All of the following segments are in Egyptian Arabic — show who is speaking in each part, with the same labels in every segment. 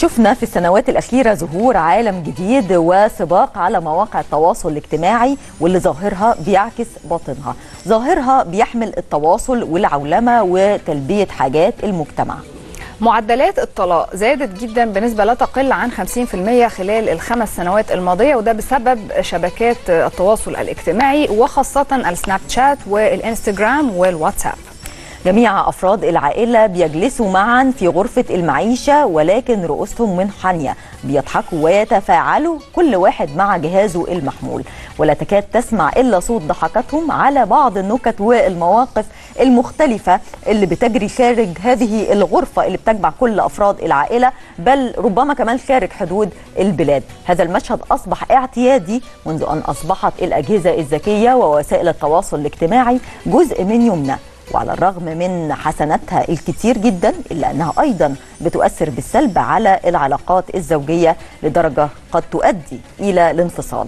Speaker 1: شفنا في السنوات الأخيرة ظهور عالم جديد وسباق على مواقع التواصل الاجتماعي واللي ظاهرها بيعكس باطنها ظاهرها بيحمل التواصل والعولمة وتلبية حاجات المجتمع
Speaker 2: معدلات الطلاق زادت جدا بنسبة لا تقل عن 50% خلال الخمس سنوات الماضية وده بسبب شبكات التواصل الاجتماعي وخاصة السناب شات والانستجرام والواتساب
Speaker 1: جميع أفراد العائلة بيجلسوا معا في غرفة المعيشة ولكن رؤوسهم منحنية بيضحكوا ويتفاعلوا كل واحد مع جهازه المحمول ولا تكاد تسمع إلا صوت ضحكاتهم على بعض النكت والمواقف المختلفة اللي بتجري خارج هذه الغرفة اللي بتجمع كل أفراد العائلة بل ربما كمان خارج حدود البلاد هذا المشهد أصبح اعتيادي منذ أن أصبحت الأجهزة الذكية ووسائل التواصل الاجتماعي جزء من يومنا وعلى الرغم من حسناتها الكتير جدا إلا أنها أيضا بتؤثر بالسلب على العلاقات الزوجية لدرجة قد تؤدي إلى الانفصال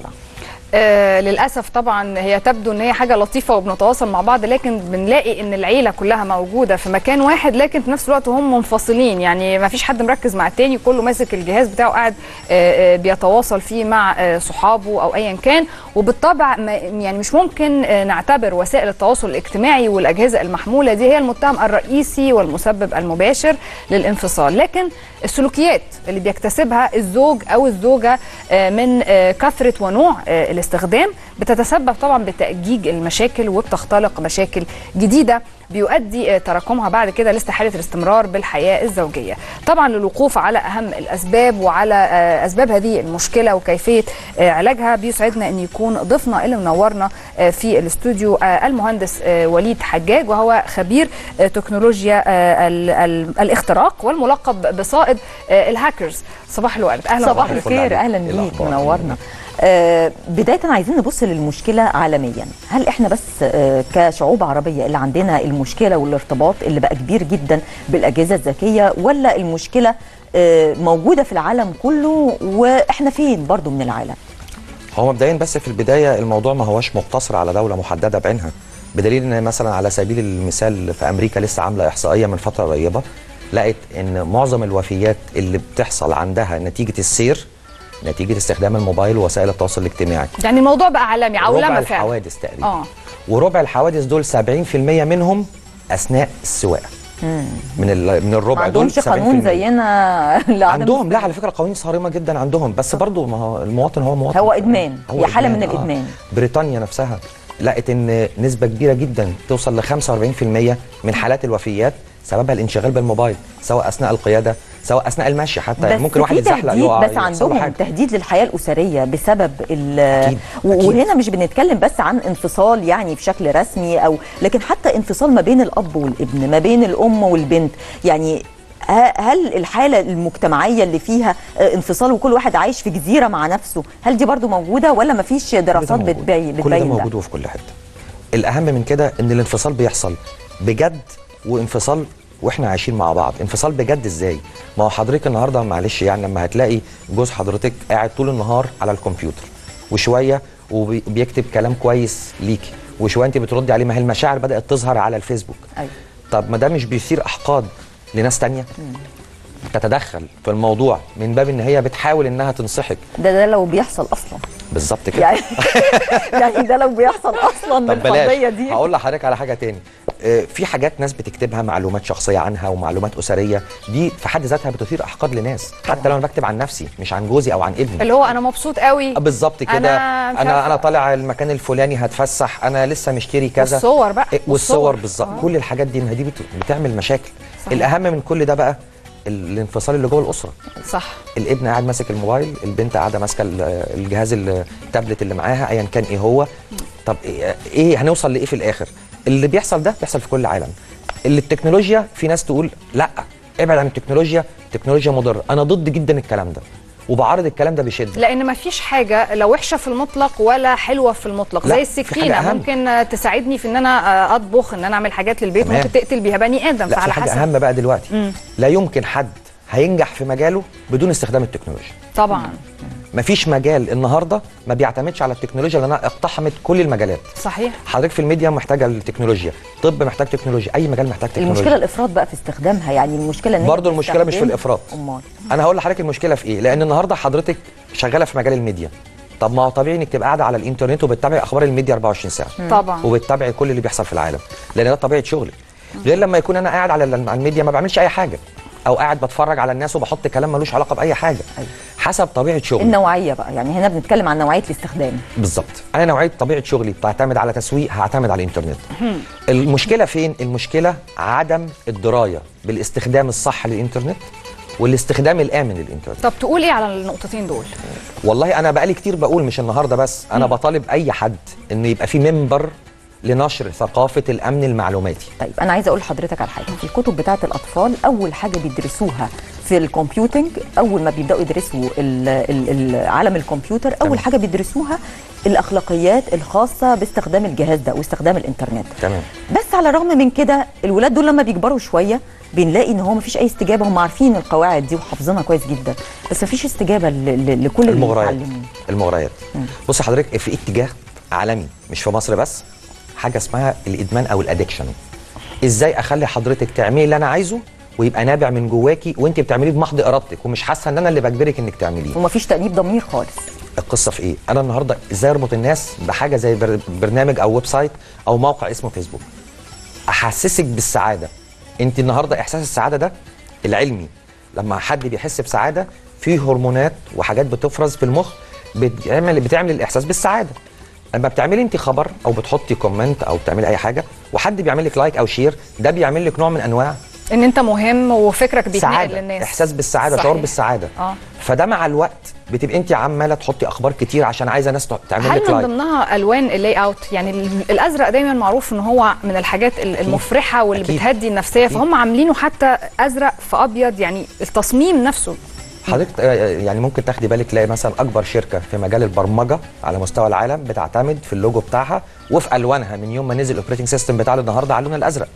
Speaker 2: آه للاسف طبعا هي تبدو ان هي حاجه لطيفه وبنتواصل مع بعض لكن بنلاقي ان العيله كلها موجوده في مكان واحد لكن في نفس الوقت هم منفصلين يعني ما فيش حد مركز مع التاني كله ماسك الجهاز بتاعه قاعد آه آه بيتواصل فيه مع آه صحابه او ايا كان وبالطبع ما يعني مش ممكن آه نعتبر وسائل التواصل الاجتماعي والاجهزه المحموله دي هي المتهم الرئيسي والمسبب المباشر للانفصال لكن السلوكيات اللي بيكتسبها الزوج او الزوجه آه من آه كثره ونوع آه الاستخدام بتتسبب طبعا بتأجيج المشاكل وبتختلق مشاكل جديدة بيؤدي تراكمها بعد كده لاستحالة الاستمرار بالحياة الزوجية طبعا للوقوف على أهم الأسباب وعلى أسباب هذه المشكلة وكيفية علاجها بيسعدنا أن يكون ضيفنا اللي منورنا في الاستوديو المهندس وليد حجاج وهو خبير تكنولوجيا الاختراق والملقب بصائد الهاكرز صباح الورد
Speaker 1: أهلا صباح الخير أهلا بيك منورنا آه بداية عايزين نبص للمشكلة عالميا هل احنا بس آه كشعوب عربية اللي عندنا المشكلة والارتباط اللي بقى كبير جدا بالأجهزة الذكية ولا المشكلة آه موجودة في العالم كله واحنا فين برضو من العالم
Speaker 3: هو مبدئيا بس في البداية الموضوع ما هوش مقتصر على دولة محددة بعينها بدليل ان مثلا على سبيل المثال في امريكا لسه عامله احصائيه من فتره قريبه لقت ان معظم الوفيات اللي بتحصل عندها نتيجه السير نتيجه استخدام الموبايل ووسائل التواصل الاجتماعي
Speaker 2: يعني الموضوع بقى عالمي عولمه
Speaker 3: ربع
Speaker 2: فعلا
Speaker 3: الحوادث تقريبا آه. وربع الحوادث دول 70% منهم اثناء السواقه من من الربع دول
Speaker 1: عندهمش قانون زينا
Speaker 3: عندهم لا على فكره قوانين صارمه جدا عندهم بس برضو ما هو المواطن هو مواطن
Speaker 1: هو ادمان هو هي حاله من الادمان
Speaker 3: آه. بريطانيا نفسها لقت ان نسبه كبيره جدا توصل ل 45% من حالات الوفيات سببها الانشغال بالموبايل سواء اثناء القياده سواء اثناء المشي حتى
Speaker 1: بس
Speaker 3: ممكن واحد يتزحلق
Speaker 1: يقع بس عندهم حاجة. تهديد للحياه الاسريه بسبب ال أكيد. وهنا أكيد. مش بنتكلم بس عن انفصال يعني بشكل رسمي او لكن حتى انفصال ما بين الاب والابن ما بين الام والبنت يعني هل الحاله المجتمعيه اللي فيها انفصال وكل واحد عايش في جزيره مع نفسه هل دي برضو موجوده ولا ما فيش دراسات بتبين
Speaker 3: كل ده موجود وفي كل حته الاهم من كده ان الانفصال بيحصل بجد وانفصال واحنا عايشين مع بعض انفصال بجد ازاي ما هو حضرتك النهارده معلش يعني لما هتلاقي جوز حضرتك قاعد طول النهار على الكمبيوتر وشويه وبيكتب كلام كويس ليكي وشويه انت بتردي عليه ما هي المشاعر بدات تظهر على الفيسبوك
Speaker 1: أيوة.
Speaker 3: طب ما ده مش بيثير احقاد لناس تانية تتدخل في الموضوع من باب ان هي بتحاول انها تنصحك
Speaker 1: ده ده لو بيحصل اصلا
Speaker 3: بالظبط كده
Speaker 1: يعني يعني ده لو بيحصل اصلا القضيه دي
Speaker 3: هقول لحضرتك على حاجه تاني في حاجات ناس بتكتبها معلومات شخصيه عنها ومعلومات اسريه دي في حد ذاتها بتثير احقاد لناس حتى لو انا بكتب عن نفسي مش عن جوزي او عن ابني
Speaker 2: اللي هو انا مبسوط قوي
Speaker 3: بالظبط كده
Speaker 2: أنا
Speaker 3: انا انا طالع المكان الفلاني هتفسح انا لسه مشتري كذا
Speaker 2: والصور بقى
Speaker 3: والصور بالظبط آه. كل الحاجات دي ما دي بتعمل مشاكل صحيح. الاهم من كل ده بقى الانفصال اللي جوه الاسره
Speaker 2: صح
Speaker 3: الابن قاعد ماسك الموبايل البنت قاعده ماسكه الجهاز التابلت اللي معاها ايا كان ايه هو طب ايه هنوصل لايه في الاخر اللي بيحصل ده بيحصل في كل العالم اللي التكنولوجيا في ناس تقول لا ابعد عن التكنولوجيا التكنولوجيا مضره انا ضد جدا الكلام ده وبعارض الكلام ده بشده
Speaker 2: لان ما فيش حاجه لا وحشه في المطلق ولا حلوه في المطلق زي السكينه ممكن تساعدني في ان انا اطبخ ان انا اعمل حاجات للبيت ممكن تقتل بيها بني ادم
Speaker 3: لا
Speaker 2: فعلى
Speaker 3: حاجه
Speaker 2: حسب
Speaker 3: اهم بقى دلوقتي مم. لا يمكن حد هينجح في مجاله بدون استخدام التكنولوجيا
Speaker 2: طبعا
Speaker 3: مفيش مجال النهارده ما بيعتمدش على التكنولوجيا لانها اقتحمت كل المجالات
Speaker 2: صحيح
Speaker 3: حضرتك في الميديا محتاجه التكنولوجيا طب محتاج تكنولوجيا اي مجال محتاج تكنولوجيا
Speaker 1: المشكله الافراط بقى في استخدامها يعني المشكله ان هي
Speaker 3: برضه المشكله مش في
Speaker 1: بتستخدم-
Speaker 3: الافراط
Speaker 1: امال
Speaker 3: انا هقول لحضرتك المشكله في ايه لان النهارده حضرتك شغاله في مجال الميديا طب ما هو طبيعي انك تبقى قاعده على الانترنت وبتتابعي اخبار الميديا 24 ساعه
Speaker 2: طبعا
Speaker 3: وبتتابعي كل اللي بيحصل في العالم لان ده طبيعه شغلك غير لما يكون انا قاعد على ال- على الميديا ما بعملش اي حاجه او قاعد بتفرج على الناس وبحط كلام ملوش علاقه باي حاجه
Speaker 1: أيوة.
Speaker 3: حسب طبيعه شغلي
Speaker 1: النوعيه بقى يعني هنا بنتكلم عن نوعيه الاستخدام
Speaker 3: بالظبط انا نوعيه طبيعه شغلي بتعتمد على تسويق هعتمد على الانترنت المشكله فين المشكله عدم الدرايه بالاستخدام الصح للانترنت والاستخدام الامن للانترنت
Speaker 2: طب تقول ايه على النقطتين دول
Speaker 3: والله انا بقالي كتير بقول مش النهارده بس انا بطالب اي حد انه يبقى في منبر لنشر ثقافه الامن المعلوماتي
Speaker 1: طيب انا عايزه اقول لحضرتك على حاجه في الكتب بتاعه الاطفال اول حاجه بيدرسوها في الكمبيوتنج اول ما بيبداوا يدرسوا ال- ال- ال- عالم الكمبيوتر اول
Speaker 3: تمام.
Speaker 1: حاجه بيدرسوها الاخلاقيات الخاصه باستخدام الجهاز ده واستخدام الانترنت
Speaker 3: تمام
Speaker 1: بس على الرغم من كده الولاد دول لما بيكبروا شويه بنلاقي ان هو مفيش اي استجابه هم عارفين القواعد دي وحافظينها كويس جدا بس مفيش استجابه ل- ل- لكل اللي
Speaker 3: المغريات
Speaker 1: بيتعلموه
Speaker 3: المغريات بص حضرتك في اتجاه عالمي مش في مصر بس حاجه اسمها الادمان او الادكشن ازاي اخلي حضرتك تعملي اللي انا عايزه ويبقى نابع من جواكي وانت بتعمليه بمحض ارادتك ومش حاسه ان انا اللي بجبرك انك تعمليه
Speaker 1: ومفيش تأنيب ضمير خالص
Speaker 3: القصه في ايه انا النهارده ازاي اربط الناس بحاجه زي بر- برنامج او ويب سايت او موقع اسمه فيسبوك احسسك بالسعاده انت النهارده احساس السعاده ده العلمي لما حد بيحس بسعاده في هرمونات وحاجات بتفرز في المخ بتعمل بتعمل الاحساس بالسعاده لما بتعملي انت خبر او بتحطي كومنت او بتعملي اي حاجه وحد بيعمل لك لايك او شير ده بيعمل لك نوع من انواع
Speaker 2: ان انت مهم وفكرك بيتنقل
Speaker 3: سعاده
Speaker 2: للناس
Speaker 3: احساس بالسعاده
Speaker 2: صحيح.
Speaker 3: شعور بالسعاده
Speaker 2: اه
Speaker 3: فده مع الوقت بتبقي انت عماله تحطي اخبار كتير عشان عايزه ناس تعمل
Speaker 2: هل
Speaker 3: لك
Speaker 2: من
Speaker 3: لايك
Speaker 2: ضمنها الوان اللاي اوت يعني ال- الازرق دايما معروف ان هو من الحاجات ال- المفرحه واللي
Speaker 3: أكيد.
Speaker 2: بتهدي النفسيه فهم عاملينه حتى ازرق في ابيض يعني التصميم نفسه
Speaker 3: حضرتك آه، يعني ممكن تاخدي بالك تلاقي مثلا اكبر شركه في مجال البرمجه على مستوى العالم بتعتمد في اللوجو بتاعها وفي الوانها من يوم ما نزل الاوبريتنج سيستم بتاع النهارده على اللون الازرق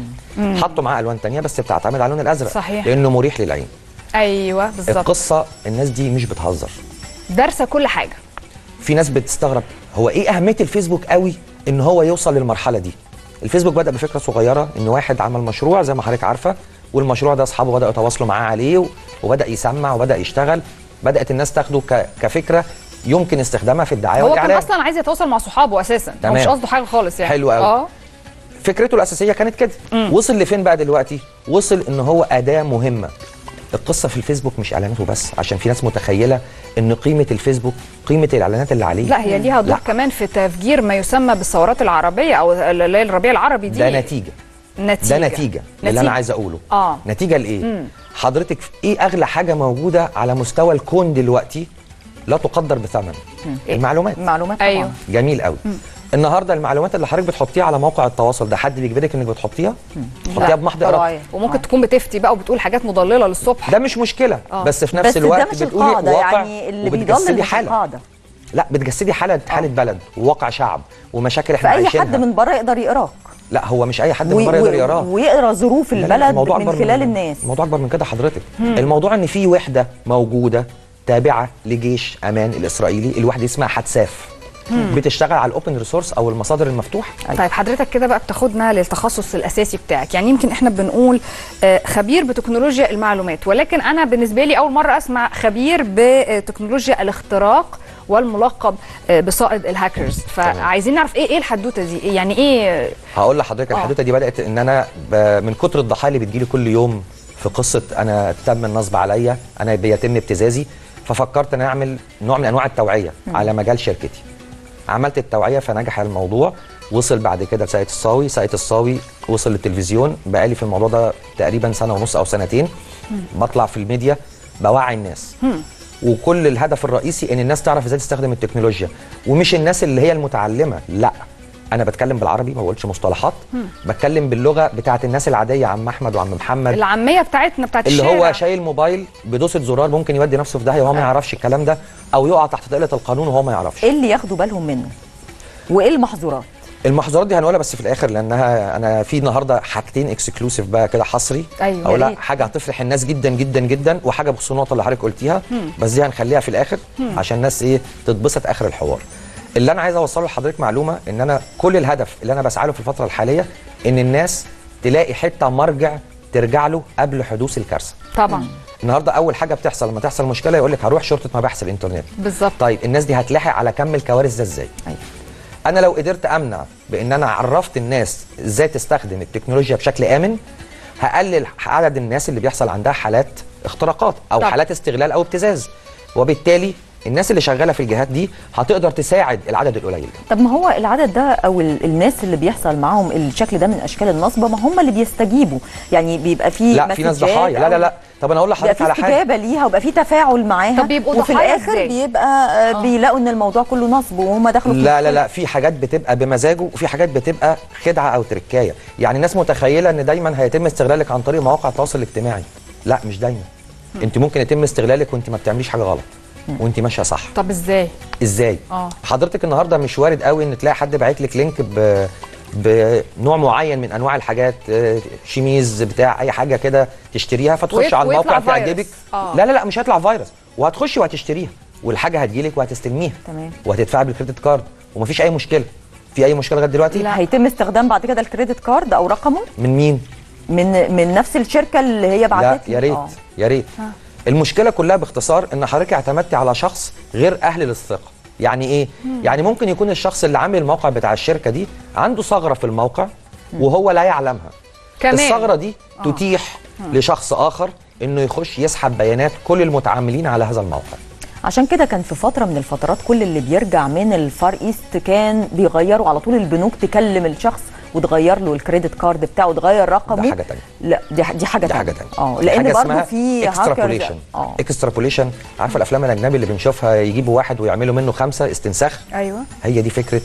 Speaker 3: حطوا معاه الوان تانية بس بتعتمد على اللون الازرق
Speaker 2: صحيح.
Speaker 3: لانه مريح للعين
Speaker 2: ايوه بالظبط
Speaker 3: القصه الناس دي مش بتهزر
Speaker 2: دارسه كل حاجه
Speaker 3: في ناس بتستغرب هو ايه اهميه الفيسبوك قوي ان هو يوصل للمرحله دي الفيسبوك بدا بفكره صغيره ان واحد عمل مشروع زي ما حضرتك عارفه والمشروع ده اصحابه بداوا يتواصلوا معاه عليه و- وبدا يسمع وبدا يشتغل بدات الناس تاخده ك- كفكره يمكن استخدامها في الدعايه
Speaker 2: هو كان
Speaker 3: والاعلان
Speaker 2: اصلا عايز يتواصل مع صحابه اساسا هو
Speaker 3: تمام.
Speaker 2: مش قصده حاجه خالص يعني
Speaker 3: حلو قوي.
Speaker 2: اه
Speaker 3: فكرته الاساسيه كانت كده وصل لفين بقى دلوقتي وصل ان هو اداه مهمه القصه في الفيسبوك مش اعلاناته بس عشان في ناس متخيله ان قيمه الفيسبوك قيمه الاعلانات اللي عليه
Speaker 2: لا هي ليها دور
Speaker 3: لا.
Speaker 2: كمان في تفجير ما يسمى بالثورات العربيه او اللي هي الربيع العربي دي
Speaker 3: ده نتيجه
Speaker 2: نتيجه
Speaker 3: ده نتيجه اللي انا عايز اقوله
Speaker 2: اه
Speaker 3: نتيجه لايه حضرتك ايه اغلى حاجه موجوده على مستوى الكون دلوقتي لا تقدر بثمن
Speaker 2: إيه؟
Speaker 3: المعلومات
Speaker 1: معلومات طبعا
Speaker 2: أيوه.
Speaker 3: جميل قوي النهارده المعلومات اللي حضرتك بتحطيها على موقع التواصل ده حد بيجبرك انك بتحطيها تحطيها بمحض ارادتك
Speaker 1: طبيعي.
Speaker 2: وممكن تكون بتفتي بقى وبتقول حاجات مضلله للصبح
Speaker 3: ده مش مشكله
Speaker 2: آه.
Speaker 3: بس في نفس
Speaker 1: بس
Speaker 3: الوقت
Speaker 1: ده مش
Speaker 3: بتقولي
Speaker 1: القاعده
Speaker 3: واقع
Speaker 1: يعني اللي بيضلل
Speaker 3: وبتجسدي
Speaker 1: مش
Speaker 3: حاله
Speaker 1: القاعده
Speaker 3: لا بتجسدي حاله حاله بلد وواقع شعب ومشاكل احنا
Speaker 1: فاي
Speaker 3: عايشينها
Speaker 1: حد من بره يقدر يقراك
Speaker 3: لا هو مش اي حد
Speaker 1: و-
Speaker 3: من بره
Speaker 1: و-
Speaker 3: يقدر يقراه
Speaker 1: ويقرا ظروف
Speaker 3: لا، لا،
Speaker 1: البلد
Speaker 3: الموضوع
Speaker 1: من
Speaker 3: أكبر
Speaker 1: خلال الناس
Speaker 3: الموضوع اكبر من كده حضرتك الموضوع ان في وحده موجوده تابعه لجيش امان الاسرائيلي الوحده دي اسمها حتساف بتشتغل على الاوبن ريسورس او المصادر المفتوحه
Speaker 2: طيب حضرتك كده بقى بتاخدنا للتخصص الاساسي بتاعك يعني يمكن احنا بنقول آه، خبير بتكنولوجيا المعلومات ولكن انا بالنسبه لي اول مره اسمع خبير بتكنولوجيا الاختراق والملقب آه، بصائد الهاكرز فعايزين نعرف ايه ايه الحدوته دي إيه يعني ايه
Speaker 3: هقول لحضرتك
Speaker 2: آه.
Speaker 3: الحدوته دي بدات ان انا ب... من كتر الضحايا اللي بتجيلي كل يوم في قصه انا تم النصب عليا انا بيتم ابتزازي ففكرت ان أنا اعمل نوع من انواع التوعيه على مجال شركتي عملت التوعيه فنجح الموضوع وصل بعد كده لساقية الصاوي ساقية الصاوي وصل للتلفزيون بقالي في الموضوع ده تقريبا سنه ونص او سنتين بطلع في الميديا بوعي الناس وكل الهدف الرئيسي ان الناس تعرف ازاي تستخدم التكنولوجيا ومش الناس اللي هي المتعلمه لا انا بتكلم بالعربي ما بقولش مصطلحات بتكلم باللغه بتاعت الناس العاديه عم احمد وعم محمد
Speaker 2: العاميه بتاعتنا بتاعت
Speaker 3: اللي
Speaker 2: الشارع
Speaker 3: هو شايل موبايل بدوسه زرار ممكن يودي نفسه في داهيه وهو ما يعرفش الكلام ده او يقع تحت طائله القانون وهو ما يعرفش
Speaker 1: ايه اللي ياخدوا بالهم منه وايه المحظورات
Speaker 3: المحظورات دي هنقولها بس في الاخر لانها انا في النهارده حاجتين اكسكلوسيف بقى كده حصري
Speaker 2: أيوة.
Speaker 3: او
Speaker 2: يا
Speaker 3: لا
Speaker 2: ريت.
Speaker 3: حاجه هتفرح الناس جدا جدا جدا وحاجه بخصوص النقطه اللي حضرتك قلتيها بس دي هنخليها في الاخر عشان الناس ايه تتبسط اخر الحوار اللي انا عايز اوصله لحضرتك معلومه ان انا كل الهدف اللي انا بسعى له في الفتره الحاليه ان الناس تلاقي حته مرجع ترجع له قبل حدوث الكارثه
Speaker 2: طبعا
Speaker 3: النهارده اول حاجه بتحصل لما تحصل مشكله يقول لك هروح شرطه مباحث الانترنت
Speaker 2: بالظبط
Speaker 3: طيب الناس دي هتلاحق على كم الكوارث ده ازاي
Speaker 1: أيوة.
Speaker 3: انا لو قدرت امنع بان انا عرفت الناس ازاي تستخدم التكنولوجيا بشكل امن هقلل عدد الناس اللي بيحصل عندها حالات اختراقات او
Speaker 2: طبعا.
Speaker 3: حالات استغلال او ابتزاز وبالتالي الناس اللي شغاله في الجهات دي هتقدر تساعد العدد القليل ده
Speaker 1: طب ما هو العدد ده او ال- الناس اللي بيحصل معاهم الشكل ده من اشكال النصب ما هم اللي بيستجيبوا يعني بيبقى في
Speaker 3: لا في ناس
Speaker 1: مسجات
Speaker 3: ضحايا لا لا
Speaker 1: أو-
Speaker 3: لا طب انا اقول
Speaker 1: بيبقى
Speaker 3: لحضرتك
Speaker 1: في
Speaker 3: على حاجه
Speaker 1: استجابه ليها ويبقى في تفاعل معاها
Speaker 2: طب بيبقوا
Speaker 1: وفي
Speaker 2: ضحايا
Speaker 1: الاخر
Speaker 2: إزاي؟
Speaker 1: بيبقى آه. بيلاقوا ان الموضوع كله نصب وهم دخلوا في
Speaker 3: لا لا
Speaker 1: مشكلة.
Speaker 3: لا في حاجات بتبقى بمزاجه وفي حاجات بتبقى خدعه او تركايه يعني الناس متخيله ان دايما هيتم استغلالك عن طريق مواقع التواصل الاجتماعي لا مش دايما انت ممكن يتم استغلالك وانت ما بتعمليش حاجه غلط وانت ماشيه صح
Speaker 2: طب ازاي
Speaker 3: ازاي
Speaker 2: اه.
Speaker 3: حضرتك النهارده مش وارد قوي ان تلاقي حد باعت لك لينك ب بنوع معين من انواع الحاجات آه، شيميز بتاع اي حاجه كده تشتريها فتخش
Speaker 2: ويط-
Speaker 3: على الموقع
Speaker 2: ويطلع
Speaker 3: تعجبك
Speaker 2: فيروس. آه.
Speaker 3: لا لا لا مش هيطلع فيروس وهتخشي وهتشتريها والحاجه هتجيلك وهتستلميها
Speaker 1: تمام.
Speaker 3: وهتدفعي بالكريدت كارد ومفيش اي مشكله في اي مشكله لغايه دلوقتي
Speaker 2: لا.
Speaker 1: هيتم استخدام بعد كده الكريدت كارد او رقمه
Speaker 3: من مين
Speaker 1: من من نفس الشركه اللي هي
Speaker 3: لا
Speaker 1: بعتت
Speaker 3: يا ريت
Speaker 1: آه.
Speaker 3: يا ريت المشكله كلها باختصار ان حضرتك اعتمدتي على شخص غير اهل للثقه يعني ايه يعني ممكن يكون الشخص اللي عامل الموقع بتاع الشركه دي عنده ثغره في الموقع وهو لا يعلمها
Speaker 2: كمان.
Speaker 3: الثغره دي تتيح لشخص اخر انه يخش يسحب بيانات كل المتعاملين على هذا الموقع
Speaker 1: عشان كده كان في فتره من الفترات كل اللي بيرجع من الفار ايست كان بيغيروا على طول البنوك تكلم الشخص وتغير له الكريدت كارد بتاعه وتغير رقمه
Speaker 3: ده حاجة تانية.
Speaker 1: لا دي ح- دي حاجه
Speaker 3: دي
Speaker 1: تانية
Speaker 3: حاجه ثانيه
Speaker 1: اه لان برضه في هاكرز
Speaker 3: اكسترابوليشن
Speaker 1: اه
Speaker 3: اكسترابوليشن عارفه الافلام الاجنبي اللي بنشوفها يجيبوا واحد ويعملوا منه خمسه استنساخ
Speaker 2: ايوه
Speaker 3: هي دي فكره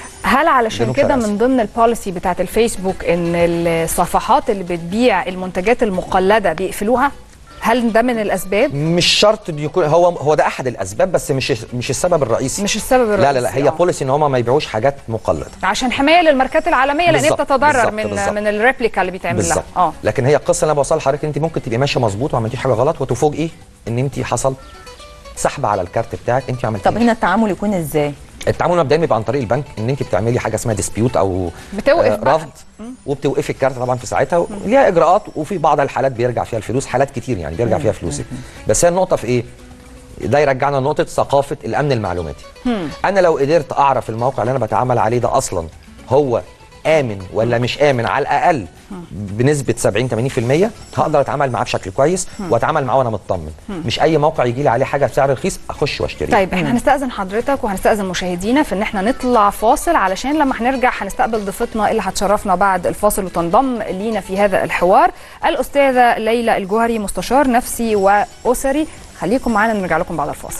Speaker 2: هل علشان
Speaker 3: جنوب
Speaker 2: كده
Speaker 3: شرق آسيا.
Speaker 2: من ضمن البوليسي بتاعت الفيسبوك ان الصفحات اللي بتبيع المنتجات المقلده بيقفلوها هل ده من الاسباب
Speaker 3: مش شرط إن يكون هو هو ده احد الاسباب بس مش مش السبب الرئيسي
Speaker 2: مش السبب الرئيسي
Speaker 3: لا لا لا هي
Speaker 2: آه.
Speaker 3: بوليسي ان هم ما يبيعوش حاجات مقلده
Speaker 2: عشان حمايه للماركات العالميه لان هي
Speaker 3: بالظبط،
Speaker 2: بتتضرر
Speaker 3: بالظبط،
Speaker 2: من
Speaker 3: بالظبط.
Speaker 2: من الريبليكا اللي بيتعمل لها
Speaker 3: بالظبط
Speaker 2: اه
Speaker 3: لكن هي القصه اللي انا بوصلها لحضرتك انت ممكن تبقي ماشيه مظبوط وما عملتيش حاجه غلط وتفوجئي ان انت حصل سحب على الكارت بتاعك انت ما عملتيش
Speaker 1: طب هنا التعامل يكون ازاي؟
Speaker 3: التعامل مبدئيا بيبقى عن طريق البنك ان انت بتعملي حاجه اسمها ديسبيوت او
Speaker 2: بتوقف
Speaker 3: آه،
Speaker 2: بقى.
Speaker 3: رفض وبتوقفي الكارت طبعا في ساعتها ليها اجراءات وفي بعض الحالات بيرجع فيها الفلوس حالات كتير يعني بيرجع فيها فلوسك بس هي النقطه في ايه ده يرجعنا لنقطه ثقافه الامن المعلوماتي انا لو قدرت اعرف الموقع اللي انا بتعامل عليه ده اصلا هو امن ولا مش امن على الاقل بنسبه 70 80% هقدر اتعامل معاه بشكل كويس واتعامل معاه وانا مطمن مش اي موقع يجي لي عليه حاجه بسعر رخيص اخش واشتريه
Speaker 2: طيب احنا هنستأذن حضرتك وهنستأذن مشاهدينا في ان احنا نطلع فاصل علشان لما هنرجع هنستقبل ضيفتنا اللي هتشرفنا بعد الفاصل وتنضم لينا في هذا الحوار الأستاذة ليلى الجوهري مستشار نفسي وأسري خليكم معانا نرجع لكم بعد الفاصل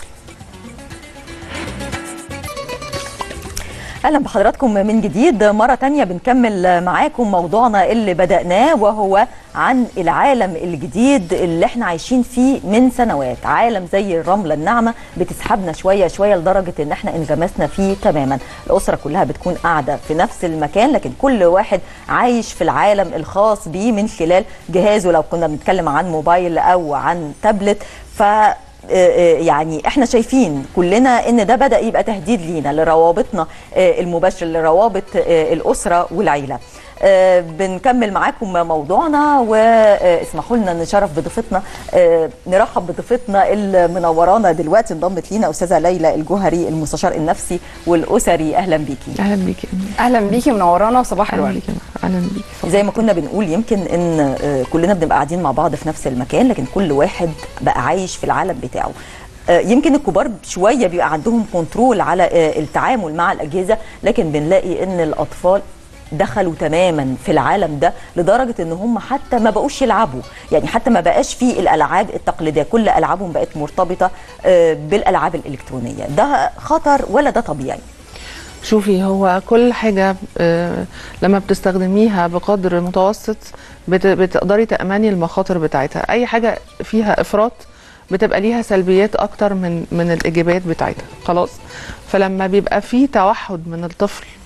Speaker 1: اهلا بحضراتكم من جديد مره تانية بنكمل معاكم موضوعنا اللي بدأناه وهو عن العالم الجديد اللي احنا عايشين فيه من سنوات عالم زي الرملة الناعمة بتسحبنا شوية شوية لدرجة ان احنا انغمسنا فيه تماما الأسرة كلها بتكون قاعدة في نفس المكان لكن كل واحد عايش في العالم الخاص بيه من خلال جهازه لو كنا بنتكلم عن موبايل او عن تابلت ف يعني احنا شايفين كلنا ان ده بدا يبقى تهديد لينا لروابطنا المباشره لروابط الاسره والعيله آه بنكمل معاكم موضوعنا واسمحوا لنا نشرف بضيفتنا آه نرحب بضيفتنا اللي منورانا دلوقتي انضمت لينا استاذه ليلى الجوهري المستشار النفسي والاسري اهلا بيكي
Speaker 4: اهلا بيكي
Speaker 2: اهلا بيكي منورانا وصباح
Speaker 4: اهلا
Speaker 2: الورد
Speaker 4: بيكي اهلا بيكي
Speaker 1: زي ما كنا بنقول يمكن ان آه كلنا بنبقى قاعدين مع بعض في نفس المكان لكن كل واحد بقى عايش في العالم بتاعه يمكن الكبار شويه بيبقى عندهم كنترول على التعامل مع الاجهزه لكن بنلاقي ان الاطفال دخلوا تماما في العالم ده لدرجه ان هم حتى ما بقوش يلعبوا يعني حتى ما بقاش في الالعاب التقليديه كل العابهم بقت مرتبطه بالالعاب الالكترونيه ده خطر ولا ده طبيعي
Speaker 4: شوفي هو كل حاجة آه لما بتستخدميها بقدر متوسط بت- بتقدري تأمني المخاطر بتاعتها أي حاجة فيها إفراط بتبقى ليها سلبيات أكتر من من الإيجابيات بتاعتها خلاص فلما بيبقى في توحد من الطفل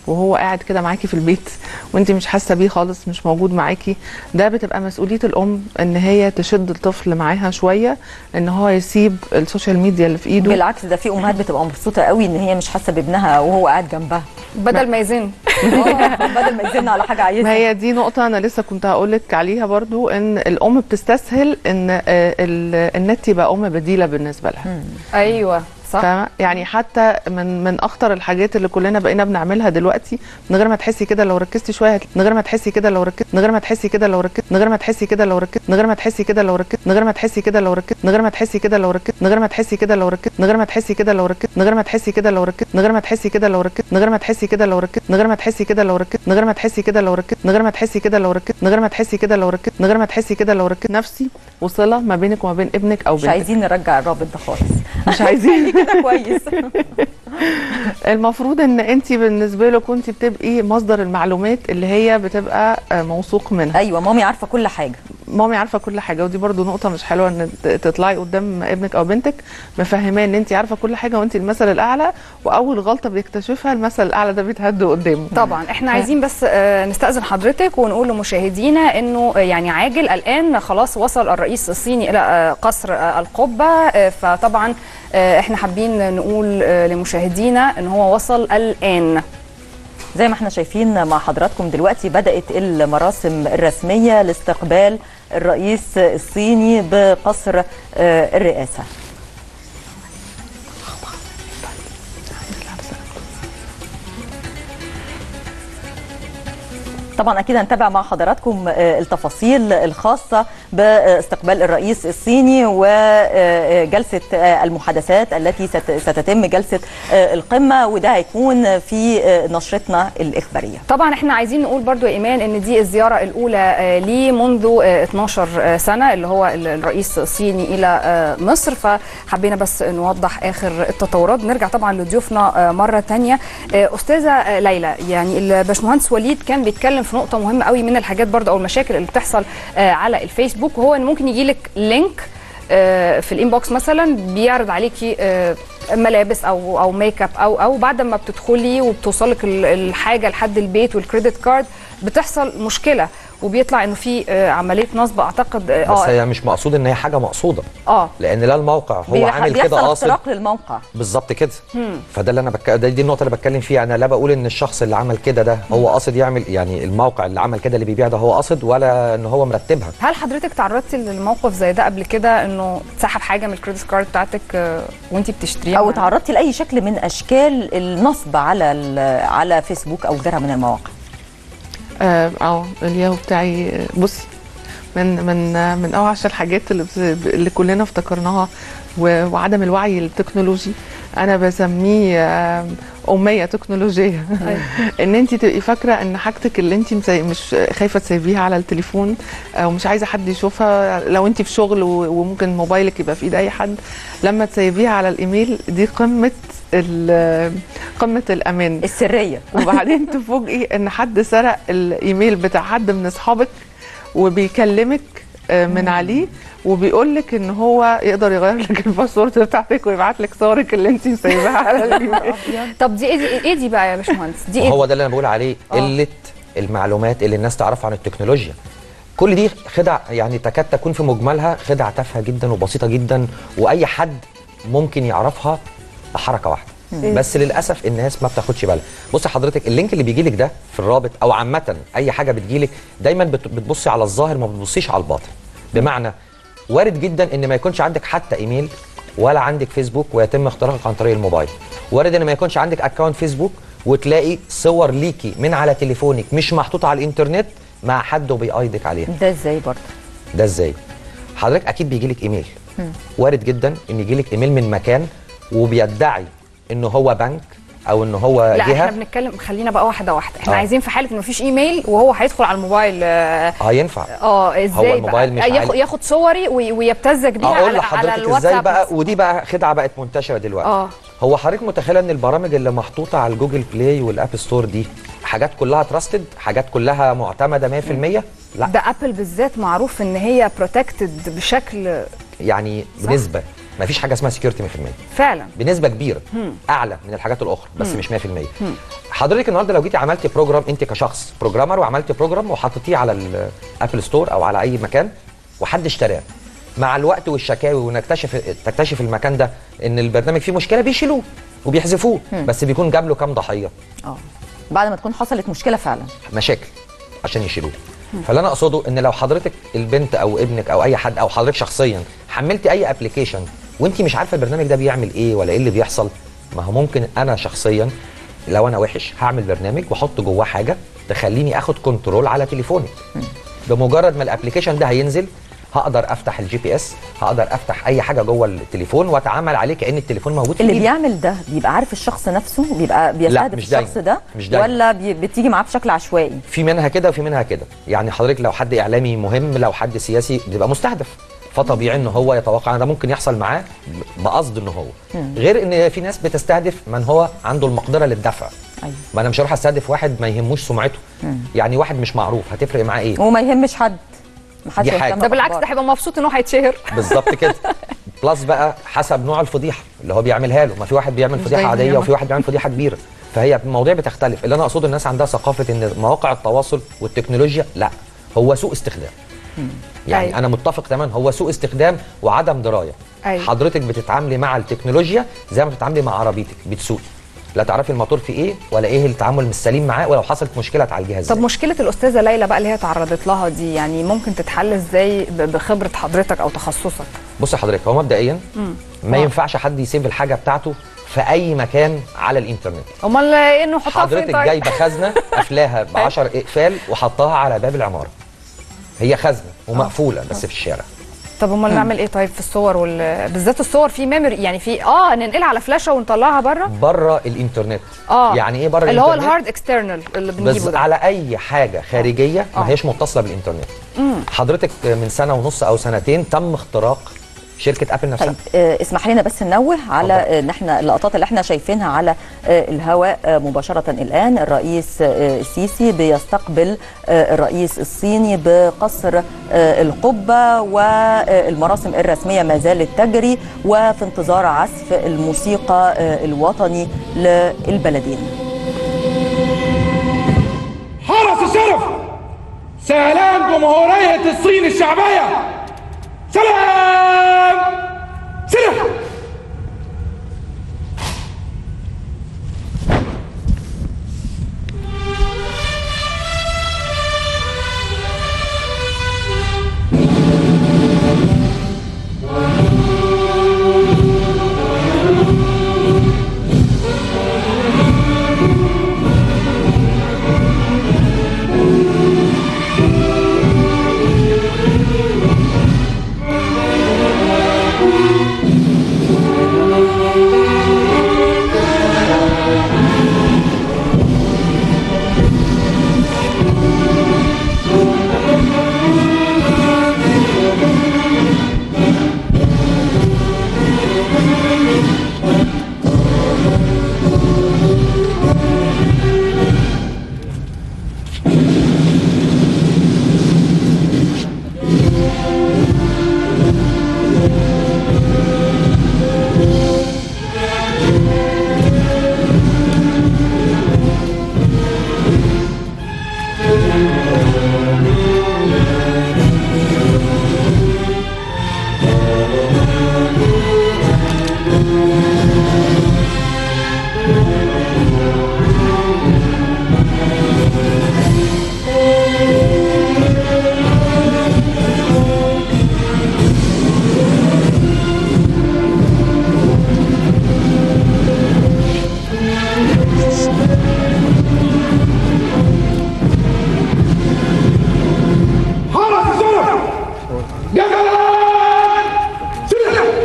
Speaker 4: وهو قاعد كده معاكي في البيت وانت مش حاسه بيه خالص مش موجود معاكي ده بتبقى مسؤوليه الام ان هي تشد الطفل معاها شويه ان هو يسيب السوشيال ميديا اللي في ايده
Speaker 1: بالعكس ده في امهات بتبقى مبسوطه قوي ان هي مش حاسه بابنها وهو قاعد جنبها
Speaker 2: بدل ما يزن
Speaker 1: آه، بدل ما يزن على حاجه عايزها
Speaker 4: ما هي دي نقطة أنا لسه كنت هقولك عليها برضو إن الأم بتستسهل إن آه، ال- النت يبقى أم بديلة بالنسبة لها
Speaker 2: ايوه صح
Speaker 4: فاهمة؟ يعني حتى من من اخطر الحاجات اللي كلنا بقينا بنعملها دلوقتي من غير ما تحسي كده لو ركزتي شويه هت- من غير ما تحسي كده لو ركزت من غير ما تحسي كده لو ركزت من غير ما تحسي كده لو ركزت من غير ما تحسي كده لو ركزت من غير ما تحسي كده لو ركزت من غير ما تحسي كده لو ركزت من غير ما تحسي كده لو ركزت من غير ما تحسي كده لو ركزت من غير ما تحسي كده لو ركزت من غير ما تحسي كده لو ركزت من غير ما تحسي كده لو ركزت من غير ما تحسي كده لو ركزت من غير ما تحسي كده لو ركزت من غير ما تحسي كده لو ركزت من غير ما تحسي كده لو ركزت من غير ما تحسي كده لو ركزت نفسي وصله ما بينك وما بين ابنك او
Speaker 1: مش
Speaker 4: بنتك
Speaker 1: عايزين نرجع الرابط ده خالص
Speaker 4: مش عايزين
Speaker 1: كده كويس
Speaker 4: المفروض ان انت بالنسبه له كنت بتبقي مصدر المعلومات اللي هي بتبقى آه، موثوق منها
Speaker 1: ايوه مامي عارفه كل حاجه
Speaker 4: مامي عارفه كل حاجه ودي برضو نقطه مش حلوه ان ت- تطلعي قدام ابنك او بنتك مفهماه ان انت عارفه كل حاجه وانت المثل الاعلى واول غلطه بيكتشفها المثل الاعلى ده بيتهد قدامه
Speaker 2: طبعا احنا عايزين بس آه، نستأذن حضرتك ونقول لمشاهدينا انه آه، يعني عاجل الان خلاص وصل الرئيس الصيني الى آه، قصر آه، القبة آه، فطبعا آه، احنا حابين نقول آه، لمشاهدينا ان هو وصل الان
Speaker 1: زي ما احنا شايفين مع حضراتكم دلوقتي بدأت المراسم الرسمية لاستقبال الرئيس الصيني بقصر آه، الرئاسة طبعا اكيد هنتابع مع حضراتكم آه، التفاصيل الخاصه باستقبال الرئيس الصيني وجلسه آه، المحادثات التي ست- ستتم جلسه آه، القمه وده هيكون في آه، نشرتنا الاخباريه
Speaker 2: طبعا احنا عايزين نقول برضو يا ايمان ان دي الزياره الاولى آه، ليه منذ آه، 12 سنه اللي هو ال- الرئيس الصيني الى آه، مصر فحبينا بس نوضح اخر التطورات نرجع طبعا لضيوفنا آه، مره تانية آه، استاذه آه، ليلى يعني الباشمهندس وليد كان بيتكلم في نقطه مهمه قوي من الحاجات برضو او المشاكل اللي بتحصل آه، على الفيسبوك وهو ان ممكن يجي لك لينك آه، في الانبوكس مثلا بيعرض عليكي آه، ملابس او او ميك اب او او بعد ما بتدخلي وبتوصلك ال- الحاجه لحد البيت والكريدت كارد بتحصل مشكله وبيطلع انه في آه، عمليه نصب اعتقد
Speaker 3: بس
Speaker 2: اه
Speaker 3: هي مش مقصود ان هي حاجه مقصوده
Speaker 2: اه
Speaker 3: لان لا الموقع هو
Speaker 1: بيح-
Speaker 3: عامل
Speaker 1: بيحصل
Speaker 3: كده قاصد
Speaker 1: اختراق للموقع
Speaker 3: بالظبط كده فده اللي انا بك... ده دي النقطه اللي بتكلم فيها انا لا بقول ان الشخص اللي عمل كده ده هو قاصد يعمل يعني الموقع اللي عمل كده اللي بيبيع ده هو قاصد ولا ان هو مرتبها
Speaker 2: هل حضرتك تعرضتي للموقف زي ده قبل كده انه تسحب حاجه من الكريدت كارد بتاعتك آه، وانت بتشتريها
Speaker 1: او تعرضتي لاي شكل من اشكال النصب على ال- على فيسبوك او غيرها من المواقع
Speaker 4: اه آه، الياهو بتاعي آه، بصي من من آه، من اوحش الحاجات اللي بت- اللي كلنا افتكرناها و- وعدم الوعي التكنولوجي انا بسميه آه، اميه تكنولوجيه ان انت تبقي فاكره ان حاجتك اللي انت مسي- مش خايفه تسيبيها على التليفون آه، ومش عايزه حد يشوفها لو انت في شغل و- وممكن موبايلك يبقى في ايد اي حد لما تسيبيها على الايميل دي قمه ال- قمه الامان
Speaker 1: السريه
Speaker 4: وبعدين تفوجئي ان حد سرق الايميل بتاع حد من اصحابك وبيكلمك آه، من عليه وبيقول لك ان هو يقدر يغير لك الباسورد بتاعتك ويبعت لك صورك اللي انت سايباها على الايميل
Speaker 2: طب دي ايه دي, إيه دي بقى يا باشمهندس دي ايه
Speaker 3: هو ده اللي انا بقول عليه
Speaker 2: آه.
Speaker 3: قله المعلومات اللي الناس تعرفها عن التكنولوجيا كل دي خدع يعني تكاد تكون في مجملها خدع تافهه جدا وبسيطه جدا واي حد ممكن يعرفها بحركه واحده بس للاسف الناس ما بتاخدش بالها بص حضرتك اللينك اللي بيجي لك ده في الرابط او عامه اي حاجه بتجي لك دايما بت- بتبصي على الظاهر ما بتبصيش على الباطن بمعنى وارد جدا ان ما يكونش عندك حتى ايميل ولا عندك فيسبوك ويتم اختراقك عن طريق الموبايل وارد ان ما يكونش عندك اكونت فيسبوك وتلاقي صور ليكي من على تليفونك مش محطوطه على الانترنت مع حد وبيقايدك عليها
Speaker 1: ده ازاي برضه
Speaker 3: ده ازاي حضرتك اكيد بيجي لك ايميل وارد جدا ان يجي لك ايميل من مكان وبيدعي ان هو بنك او ان هو
Speaker 2: لا احنا
Speaker 3: جهه
Speaker 2: بنتكلم خلينا بقى واحده واحده احنا
Speaker 3: آه.
Speaker 2: عايزين في حاله انه مفيش ايميل وهو هيدخل على الموبايل اه
Speaker 3: اه ينفع
Speaker 2: آه، ازاي
Speaker 3: الموبايل
Speaker 2: بقى
Speaker 3: مش
Speaker 2: ياخد,
Speaker 3: عالي.
Speaker 2: ياخد صوري وي- ويبتزك بيها
Speaker 3: اقول
Speaker 2: على, على
Speaker 3: لحضرتك ازاي
Speaker 2: الواتساب
Speaker 3: بقى
Speaker 2: مثلاً.
Speaker 3: ودي بقى خدعه بقت منتشره دلوقتي
Speaker 2: اه
Speaker 3: هو حضرتك متخيله ان البرامج اللي محطوطه على الجوجل بلاي والاب ستور دي حاجات كلها تراستد حاجات كلها معتمده 100% لا
Speaker 2: ده ابل بالذات معروف ان هي بروتكتد بشكل
Speaker 3: يعني
Speaker 2: صح.
Speaker 3: بنسبه ما فيش حاجه اسمها سكيورتي 100%
Speaker 2: فعلا
Speaker 3: بنسبه كبيره اعلى من الحاجات الاخرى بس مش 100% حضرتك النهارده لو جيتي عملتي بروجرام انت كشخص بروجرامر وعملتي بروجرام وحطيتيه على الابل ستور او على اي مكان وحد اشتراه مع الوقت والشكاوي ونكتشف تكتشف المكان ده ان البرنامج فيه مشكله بيشيلوه وبيحذفوه بس بيكون جاب له كام ضحيه
Speaker 1: اه بعد ما تكون حصلت مشكله فعلا
Speaker 3: مشاكل عشان يشيلوه فاللي انا اقصده ان لو حضرتك البنت او ابنك او اي حد او حضرتك شخصيا حملتي اي ابلكيشن وانت مش عارفه البرنامج ده بيعمل ايه ولا ايه اللي بيحصل ما هو ممكن انا شخصيا لو انا وحش هعمل برنامج واحط جواه حاجه تخليني اخد كنترول على تليفوني بمجرد ما الابلكيشن ده هينزل هقدر افتح الجي بي اس هقدر افتح اي حاجه جوه التليفون واتعامل عليه كان التليفون موجود في
Speaker 1: اللي
Speaker 3: إيدي.
Speaker 1: بيعمل ده بيبقى عارف الشخص نفسه بيبقى بيستهدف
Speaker 3: مش دايما.
Speaker 1: الشخص ده
Speaker 3: مش دايما.
Speaker 1: ولا بي بتيجي معاه بشكل عشوائي
Speaker 3: في منها كده وفي منها كده يعني حضرتك لو حد اعلامي مهم لو حد سياسي بيبقى مستهدف فطبيعي ان هو يتوقع ان ده ممكن يحصل معاه بقصد ان هو غير ان في ناس بتستهدف من هو عنده المقدره للدفع
Speaker 1: ايوه
Speaker 3: ما انا مش هروح استهدف واحد ما يهموش سمعته يعني واحد مش معروف هتفرق معاه ايه
Speaker 1: وما يهمش حد محدش
Speaker 3: دي حاجة.
Speaker 1: يهتم
Speaker 2: ده بالعكس ده
Speaker 1: بالأخبار.
Speaker 2: هيبقى مبسوط ان هو هيتشهر
Speaker 3: بالظبط كده بلس بقى حسب نوع الفضيحه اللي هو بيعملها له ما في واحد بيعمل
Speaker 4: مش
Speaker 3: فضيحه
Speaker 4: دايما
Speaker 3: عاديه
Speaker 4: يعني.
Speaker 3: وفي واحد بيعمل فضيحه كبيره فهي المواضيع بتختلف اللي انا اقصده الناس عندها ثقافه ان مواقع التواصل والتكنولوجيا لا هو سوء استخدام يعني
Speaker 2: أيوة.
Speaker 3: انا متفق تماما هو سوء استخدام وعدم درايه
Speaker 2: أيوة.
Speaker 3: حضرتك بتتعاملي مع التكنولوجيا زي ما بتتعاملي مع عربيتك بتسوقي لا تعرفي الموتور فيه ايه ولا ايه التعامل مش سليم معاه ولو حصلت مشكله تعالجيها ازاي
Speaker 2: طب مشكله الاستاذه ليلى بقى اللي هي تعرضت لها دي يعني ممكن تتحل ازاي ب- بخبره حضرتك او تخصصك
Speaker 3: بص حضرتك هو مبدئيا ما ينفعش حد يسيب الحاجه بتاعته في اي مكان على الانترنت
Speaker 2: امال ايه انه حطها فين
Speaker 3: حضرتك
Speaker 2: طيب؟
Speaker 3: جايبه خزنه قافلاها ب 10 اقفال وحطها على باب العماره هي خزنه ومقفوله بس في الشارع
Speaker 2: طب امال نعمل ايه طيب في الصور وال... بالذات الصور في ميموري يعني في اه ننقلها على فلاشه ونطلعها بره
Speaker 3: بره الانترنت
Speaker 2: اه
Speaker 3: يعني ايه بره
Speaker 2: اللي هو
Speaker 3: الانترنت
Speaker 2: الهارد اكسترنال اللي
Speaker 3: بس
Speaker 2: بنجيبه ده
Speaker 3: على اي حاجه خارجيه
Speaker 2: آه.
Speaker 3: ما هيش متصله بالانترنت حضرتك من سنه ونص او سنتين تم اختراق شركه ابل نفسها
Speaker 1: طيب آه، اسمح لنا بس ننوه على
Speaker 3: اتفضل.
Speaker 1: آه، ان احنا اللقطات اللي احنا شايفينها على آه، الهواء آه، مباشره الان الرئيس آه، السيسي بيستقبل آه، الرئيس الصيني بقصر آه، القبه والمراسم الرسميه ما زالت تجري وفي انتظار عزف الموسيقى آه، الوطني للبلدين
Speaker 5: حرس الشرف سلام جمهورية الصين الشعبية سلام سلام حرس الشرف جمال سلام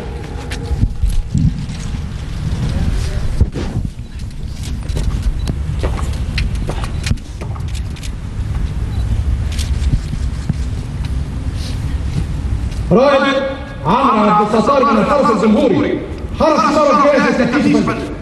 Speaker 5: رائد عمرو عبد الستار من الحرس الجمهوري حرس الشرف جاهز للتكليف فندم.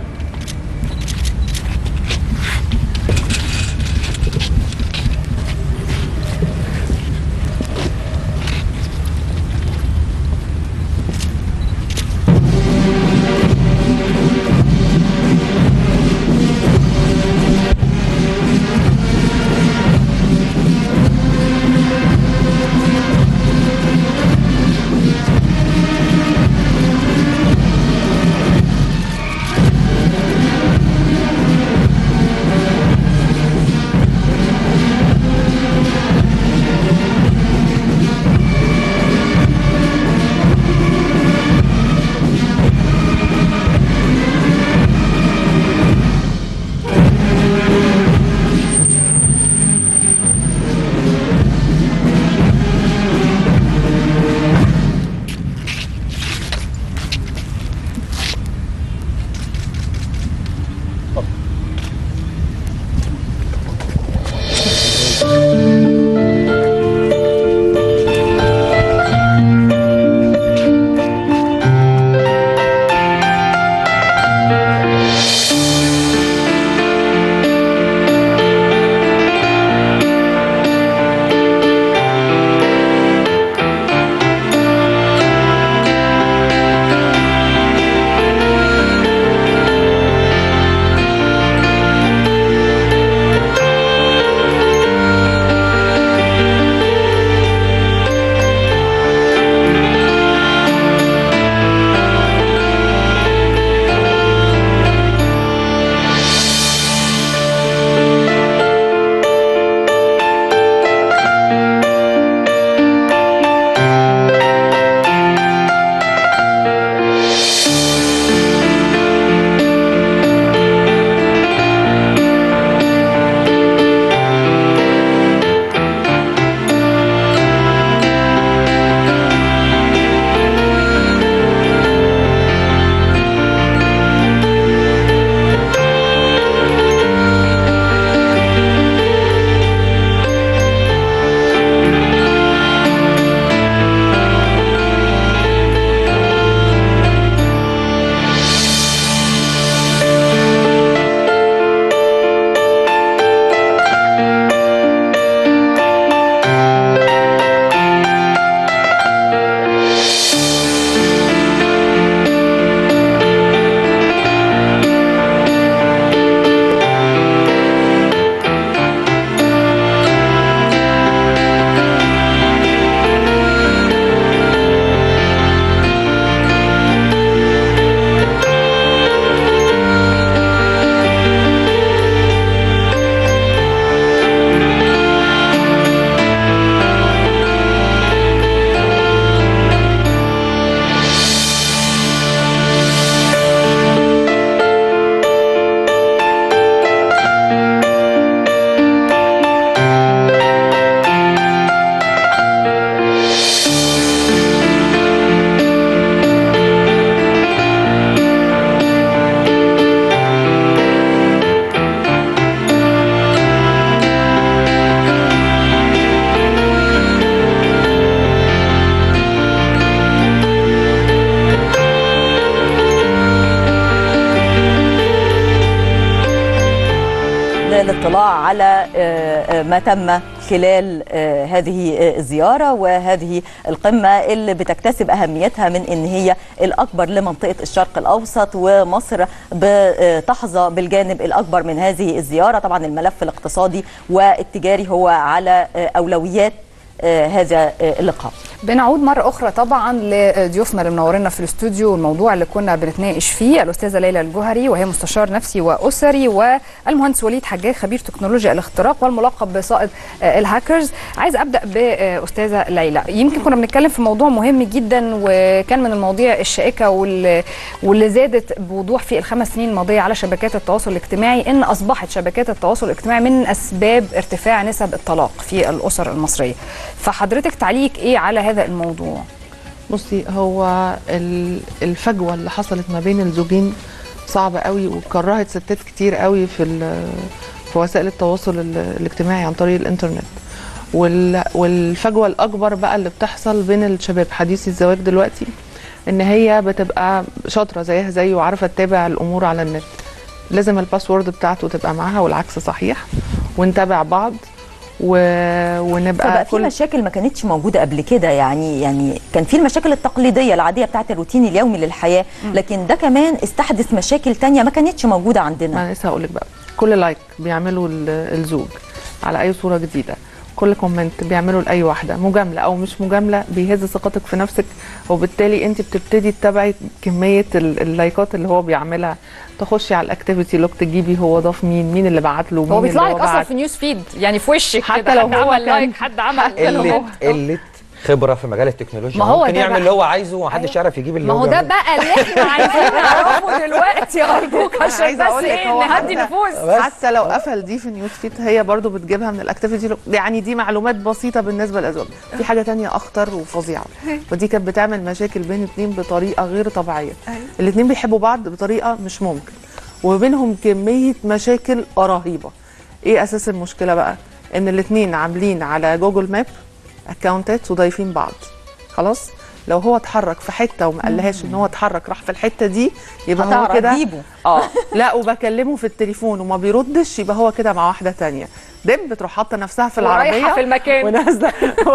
Speaker 1: الاطلاع على آه، آه، ما تم خلال آه، هذه آه، الزيارة وهذه القمة اللي بتكتسب أهميتها من أن هي الأكبر لمنطقة الشرق الأوسط ومصر بتحظى بالجانب الأكبر من هذه الزيارة طبعا الملف الاقتصادي والتجاري هو على آه، أولويات آه، هذا آه، اللقاء
Speaker 2: بنعود مرة أخرى طبعا لضيوفنا اللي منورنا في الاستوديو والموضوع اللي كنا بنتناقش فيه الأستاذة ليلى الجوهري وهي مستشار نفسي وأسري والمهندس وليد حجاج خبير تكنولوجيا الاختراق والملقب بصائد آه، الهاكرز عايز أبدأ بأستاذة ليلى يمكن كنا بنتكلم في موضوع مهم جدا وكان من المواضيع الشائكة وال- واللي زادت بوضوح في الخمس سنين الماضية على شبكات التواصل الاجتماعي إن أصبحت شبكات التواصل الاجتماعي من أسباب ارتفاع نسب الطلاق في الأسر المصرية فحضرتك تعليق إيه على هذا الموضوع؟
Speaker 4: بصي هو ال- الفجوه اللي حصلت ما بين الزوجين صعبه قوي وكرهت ستات كتير قوي في ال- في وسائل التواصل ال- الاجتماعي عن طريق الانترنت وال- والفجوه الاكبر بقى اللي بتحصل بين الشباب حديثي الزواج دلوقتي ان هي بتبقى شاطره زيها زيه وعارفه تتابع الامور على النت لازم الباسورد بتاعته تبقى معاها والعكس صحيح ونتابع بعض و... ونبقى
Speaker 1: فبقى في مشاكل ما كانتش موجوده قبل كده يعني يعني كان في المشاكل التقليديه العاديه بتاعه الروتين اليومي للحياه لكن ده كمان استحدث مشاكل تانية ما كانتش موجوده عندنا
Speaker 4: ما أنا لسه هقول لك بقى كل لايك بيعمله ال- الزوج على اي صوره جديده كل كومنت بيعمله لاي واحده مجامله او مش مجامله بيهز ثقتك في نفسك وبالتالي انت بتبتدي تتابعي كميه ال- اللايكات اللي هو بيعملها تخشي على الاكتيفيتي لوك تجيبي هو ضاف مين مين اللي بعت له مين
Speaker 2: هو بيطلع
Speaker 4: اللي
Speaker 2: لك اصلا
Speaker 4: بعت.
Speaker 2: في نيوز فيد يعني في وشك
Speaker 4: حتى
Speaker 2: كده
Speaker 4: لو
Speaker 2: حد
Speaker 4: هو
Speaker 2: عمل
Speaker 4: كان-
Speaker 2: لايك حد عمل
Speaker 4: حتى لو
Speaker 3: قله
Speaker 4: هو-
Speaker 3: قله خبره في مجال التكنولوجيا
Speaker 2: ما هو
Speaker 3: ممكن
Speaker 2: ده
Speaker 3: يعمل
Speaker 2: بقى.
Speaker 3: اللي هو عايزه ومحدش يعرف يجيب اللي
Speaker 2: ما هو ده
Speaker 3: بيعمله.
Speaker 2: بقى اللي احنا عايزين نعرفه دلوقتي ارجوك عشان
Speaker 4: عايزة
Speaker 2: بس
Speaker 4: أقول لك
Speaker 2: ايه
Speaker 4: هو
Speaker 2: نهدي
Speaker 4: حتى-
Speaker 2: نفوس
Speaker 4: حتى لو قفل دي في نيوز فيد هي برضو بتجيبها من الاكتيفيتي لوك يعني دي معلومات بسيطه بالنسبه للازواج في حاجه تانية اخطر وفظيعه ودي كانت بتعمل مشاكل بين اتنين بطريقه غير طبيعيه الاتنين بيحبوا بعض بطريقه مش ممكن وبينهم كميه مشاكل رهيبه ايه اساس المشكله بقى ان الاتنين عاملين على جوجل ماب اكونتات وضايفين بعض خلاص لو هو اتحرك في حته وما قالهاش ان هو اتحرك راح في الحته دي يبقى هو
Speaker 1: هتعرف
Speaker 4: كده
Speaker 1: تجيبه.
Speaker 4: اه لا وبكلمه في التليفون وما بيردش يبقى هو كده مع واحده تانية دب بتروح حاطه نفسها في
Speaker 2: ورايحة
Speaker 4: العربيه
Speaker 2: في المكان.
Speaker 4: ونازله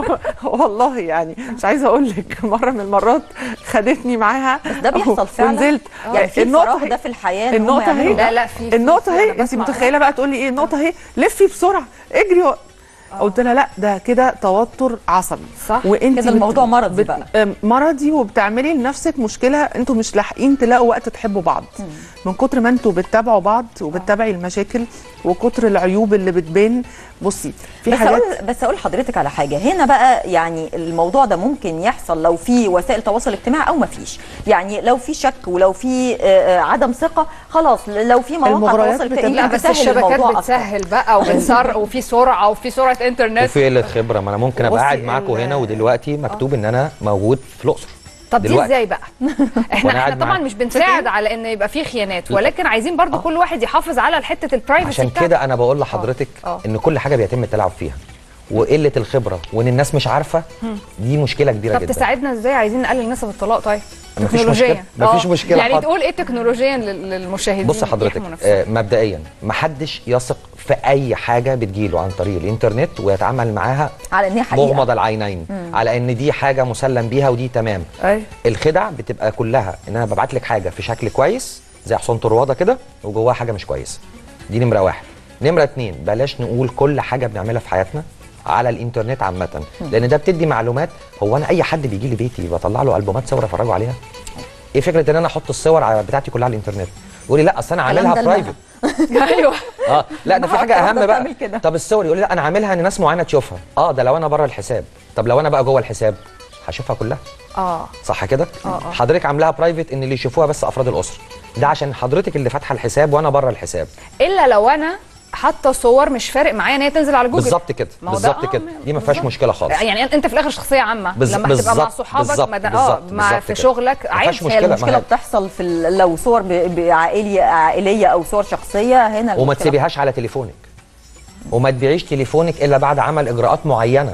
Speaker 4: والله يعني مش عايزه اقول لك مره من المرات خدتني معاها
Speaker 1: ده بيحصل فعلا
Speaker 4: ونزلت
Speaker 1: يعني في الفراغ ده في الحياه إن هم
Speaker 4: النقطه
Speaker 1: يعملوا
Speaker 4: هي
Speaker 1: ده.
Speaker 2: لا لا في في-
Speaker 4: النقطه
Speaker 2: في-
Speaker 4: هي
Speaker 2: أنا
Speaker 4: انت
Speaker 2: بسمع.
Speaker 4: متخيله بقى تقولي ايه النقطه هي لفي بسرعه اجري و... قلت لها لا ده كده توتر عصبي
Speaker 2: صح.
Speaker 4: وانت
Speaker 1: كده الموضوع مرضي بقى.
Speaker 4: أم، مرضي وبتعملي لنفسك مشكله انتوا مش لاحقين تلاقوا وقت تحبوا بعض من كتر ما انتوا بتتابعوا بعض وبتتابعي المشاكل وكتر العيوب اللي بتبان بصي في
Speaker 1: بس
Speaker 4: حاجات
Speaker 1: اقول بس اقول لحضرتك على حاجه هنا بقى يعني الموضوع ده ممكن يحصل لو في وسائل تواصل اجتماعي او ما فيش يعني لو في شك ولو في آه، آه، عدم ثقه خلاص لو في مواقع
Speaker 4: المغريات
Speaker 1: تواصل
Speaker 4: بتبقى-
Speaker 2: لا
Speaker 1: اجتماعي
Speaker 2: بس
Speaker 1: بتسهل
Speaker 2: الشبكات
Speaker 1: الموضوع أكتر.
Speaker 2: بتسهل بقى وبتسر وفي سرعه وفي سرعه انترنت
Speaker 3: وفي قله خبره ما انا ممكن ابقى
Speaker 4: بصي
Speaker 3: قاعد معاكم
Speaker 4: ال-
Speaker 3: هنا ودلوقتي مكتوب ان انا موجود في الاقصر
Speaker 2: طب دي
Speaker 3: دلوقتي.
Speaker 2: ازاي بقى؟ احنا
Speaker 3: وأنا
Speaker 2: احنا
Speaker 3: قاعد
Speaker 2: طبعا
Speaker 3: معاك.
Speaker 2: مش بنساعد على ان يبقى في خيانات ولكن عايزين برضو كل واحد يحافظ على حته البرايفسي
Speaker 3: عشان
Speaker 2: بتاعته.
Speaker 3: كده انا بقول لحضرتك
Speaker 2: آه.
Speaker 3: ان كل حاجه بيتم التلاعب فيها وقله الخبره وان الناس مش عارفه دي مشكله كبيره
Speaker 2: طب
Speaker 3: جدا
Speaker 2: تساعدنا ازاي عايزين نقلل نسب الطلاق طيب
Speaker 3: مفيش
Speaker 2: تكنولوجيا
Speaker 3: مشكلة. مفيش
Speaker 2: آه.
Speaker 3: مشكلة
Speaker 2: يعني
Speaker 3: حاضر.
Speaker 2: تقول ايه تكنولوجيا لل- للمشاهدين
Speaker 3: بص حضرتك
Speaker 2: يحموا نفسهم؟
Speaker 3: آه مبدئيا محدش يثق في اي حاجه بتجيله عن طريق الانترنت ويتعامل معاها
Speaker 1: على ان هي حقيقه
Speaker 3: مغمض العينين على ان دي حاجه مسلم بيها ودي تمام
Speaker 2: أي.
Speaker 3: الخدع بتبقى كلها ان انا ببعت لك حاجه في شكل كويس زي حصان طروادة كده وجواها حاجه مش كويسه دي نمره واحد نمره اتنين بلاش نقول كل حاجه بنعملها في حياتنا على الانترنت عامه لان ده بتدي معلومات هو انا اي حد بيجي لي بيتي بطلع له البومات صور افرجه عليها ايه فكره ان انا احط الصور على بتاعتي كلها على الانترنت يقول لي لا اصل انا
Speaker 1: الكلام
Speaker 3: عاملها
Speaker 1: ده المهم.
Speaker 3: برايفت
Speaker 2: ايوه
Speaker 3: اه لا ده في
Speaker 1: ما
Speaker 3: حاجه
Speaker 1: أكتر
Speaker 3: اهم
Speaker 1: واحدة
Speaker 3: بقى
Speaker 1: بتعمل كده.
Speaker 3: طب الصور يقول لي لا انا عاملها ان ناس معينه تشوفها اه ده لو انا بره الحساب طب لو انا بقى جوه الحساب هشوفها كلها
Speaker 2: اه
Speaker 3: صح كده
Speaker 2: آه، آه.
Speaker 3: حضرتك عاملاها برايفت ان اللي يشوفوها بس افراد الاسره ده عشان حضرتك اللي فاتحه الحساب وانا بره الحساب
Speaker 2: الا لو انا حاطه صور مش فارق معايا ان هي تنزل على جوجل
Speaker 3: بالظبط كده
Speaker 2: ما هو ده-
Speaker 3: بالظبط
Speaker 2: آه،
Speaker 3: كده دي ما فيهاش
Speaker 2: بالظبط.
Speaker 3: مشكله خالص
Speaker 2: يعني انت في الاخر شخصيه عامه
Speaker 3: بز-
Speaker 2: لما هتبقى مع
Speaker 3: بالظبط،
Speaker 2: صحابك
Speaker 3: بالظبط،
Speaker 2: ما ده- اه
Speaker 3: بالظبط،
Speaker 2: مع
Speaker 3: بالظبط
Speaker 2: في
Speaker 3: كده.
Speaker 2: شغلك
Speaker 3: ما
Speaker 2: عادي
Speaker 3: فيهاش
Speaker 1: هي
Speaker 3: مشكلة، ما
Speaker 1: المشكله
Speaker 3: هي-
Speaker 1: بتحصل في ال- لو صور ب- بعائليه عائليه او صور شخصيه هنا
Speaker 3: وما
Speaker 1: المشكلة
Speaker 3: تسيبيهاش على تليفونك وما تبيعيش تليفونك الا بعد عمل اجراءات معينه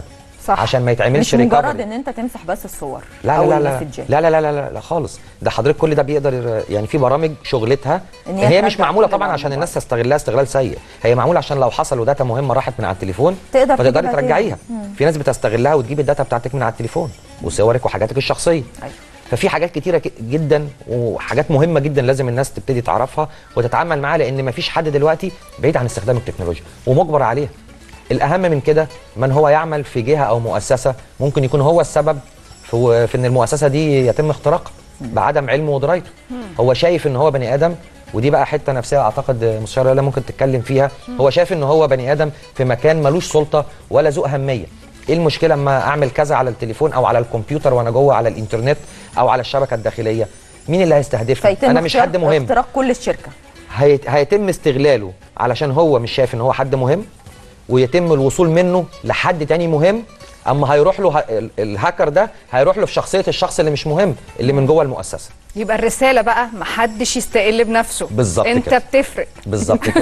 Speaker 2: صح.
Speaker 3: عشان ما يتعملش
Speaker 1: مش مجرد
Speaker 3: ريكفري
Speaker 1: ان انت تمسح بس الصور
Speaker 3: لا
Speaker 1: او
Speaker 3: لا لا لا
Speaker 1: المسجات
Speaker 3: لا لا لا لا لا, لا خالص ده حضرتك كل ده بيقدر يعني في برامج شغلتها
Speaker 1: إن
Speaker 3: إن
Speaker 1: هي
Speaker 3: هي مش
Speaker 1: ترجع
Speaker 3: معموله
Speaker 1: كل
Speaker 3: طبعا
Speaker 1: ده
Speaker 3: عشان
Speaker 1: على
Speaker 3: الناس تستغلها استغلال سيء هي معموله عشان لو حصل وداتا مهمه راحت من على التليفون
Speaker 1: تقدر
Speaker 3: فتقدري
Speaker 1: تجيبها تاني.
Speaker 3: ترجعيها في ناس بتستغلها وتجيب الداتا بتاعتك من على التليفون وصورك وحاجاتك الشخصيه
Speaker 1: أيوة.
Speaker 3: ففي حاجات كتيره ك- جدا وحاجات مهمه جدا لازم الناس تبتدي تعرفها وتتعامل معاها لان مفيش حد دلوقتي بعيد عن استخدام التكنولوجيا ومجبر عليها الاهم من كده من هو يعمل في جهه او مؤسسه ممكن يكون هو السبب في, في ان المؤسسه دي يتم اختراقها بعدم علمه ودرايته هو شايف ان هو بني ادم ودي بقى حته نفسيه اعتقد مستشار ليلى ممكن تتكلم فيها هو شايف ان هو بني ادم في مكان ملوش سلطه ولا ذو اهميه ايه المشكله اما اعمل كذا على التليفون او على الكمبيوتر وانا جوه على الانترنت او على الشبكه الداخليه مين اللي هيستهدفني
Speaker 1: فيتم
Speaker 3: انا مش
Speaker 1: اختراق-
Speaker 3: حد مهم
Speaker 1: اختراق كل الشركه
Speaker 3: هيت- هيتم استغلاله علشان هو مش شايف ان هو حد مهم ويتم الوصول منه لحد تاني مهم اما هيروح له ه- ال- الهاكر ده هيروح له في شخصيه الشخص اللي مش مهم اللي من جوه المؤسسه
Speaker 2: يبقى الرساله بقى محدش يستقل بنفسه
Speaker 3: بالظبط
Speaker 2: انت
Speaker 3: كده.
Speaker 2: بتفرق
Speaker 3: بالظبط كده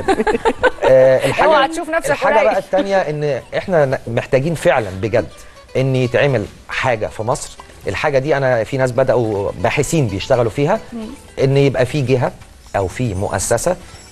Speaker 3: آه الحاجه
Speaker 2: اوعى تشوف نفسك
Speaker 3: الحاجه
Speaker 2: قليل.
Speaker 3: بقى الثانيه ان احنا ن- محتاجين فعلا بجد ان يتعمل حاجه في مصر الحاجه دي انا في ناس بداوا باحثين بيشتغلوا فيها ان يبقى في جهه او في مؤسسه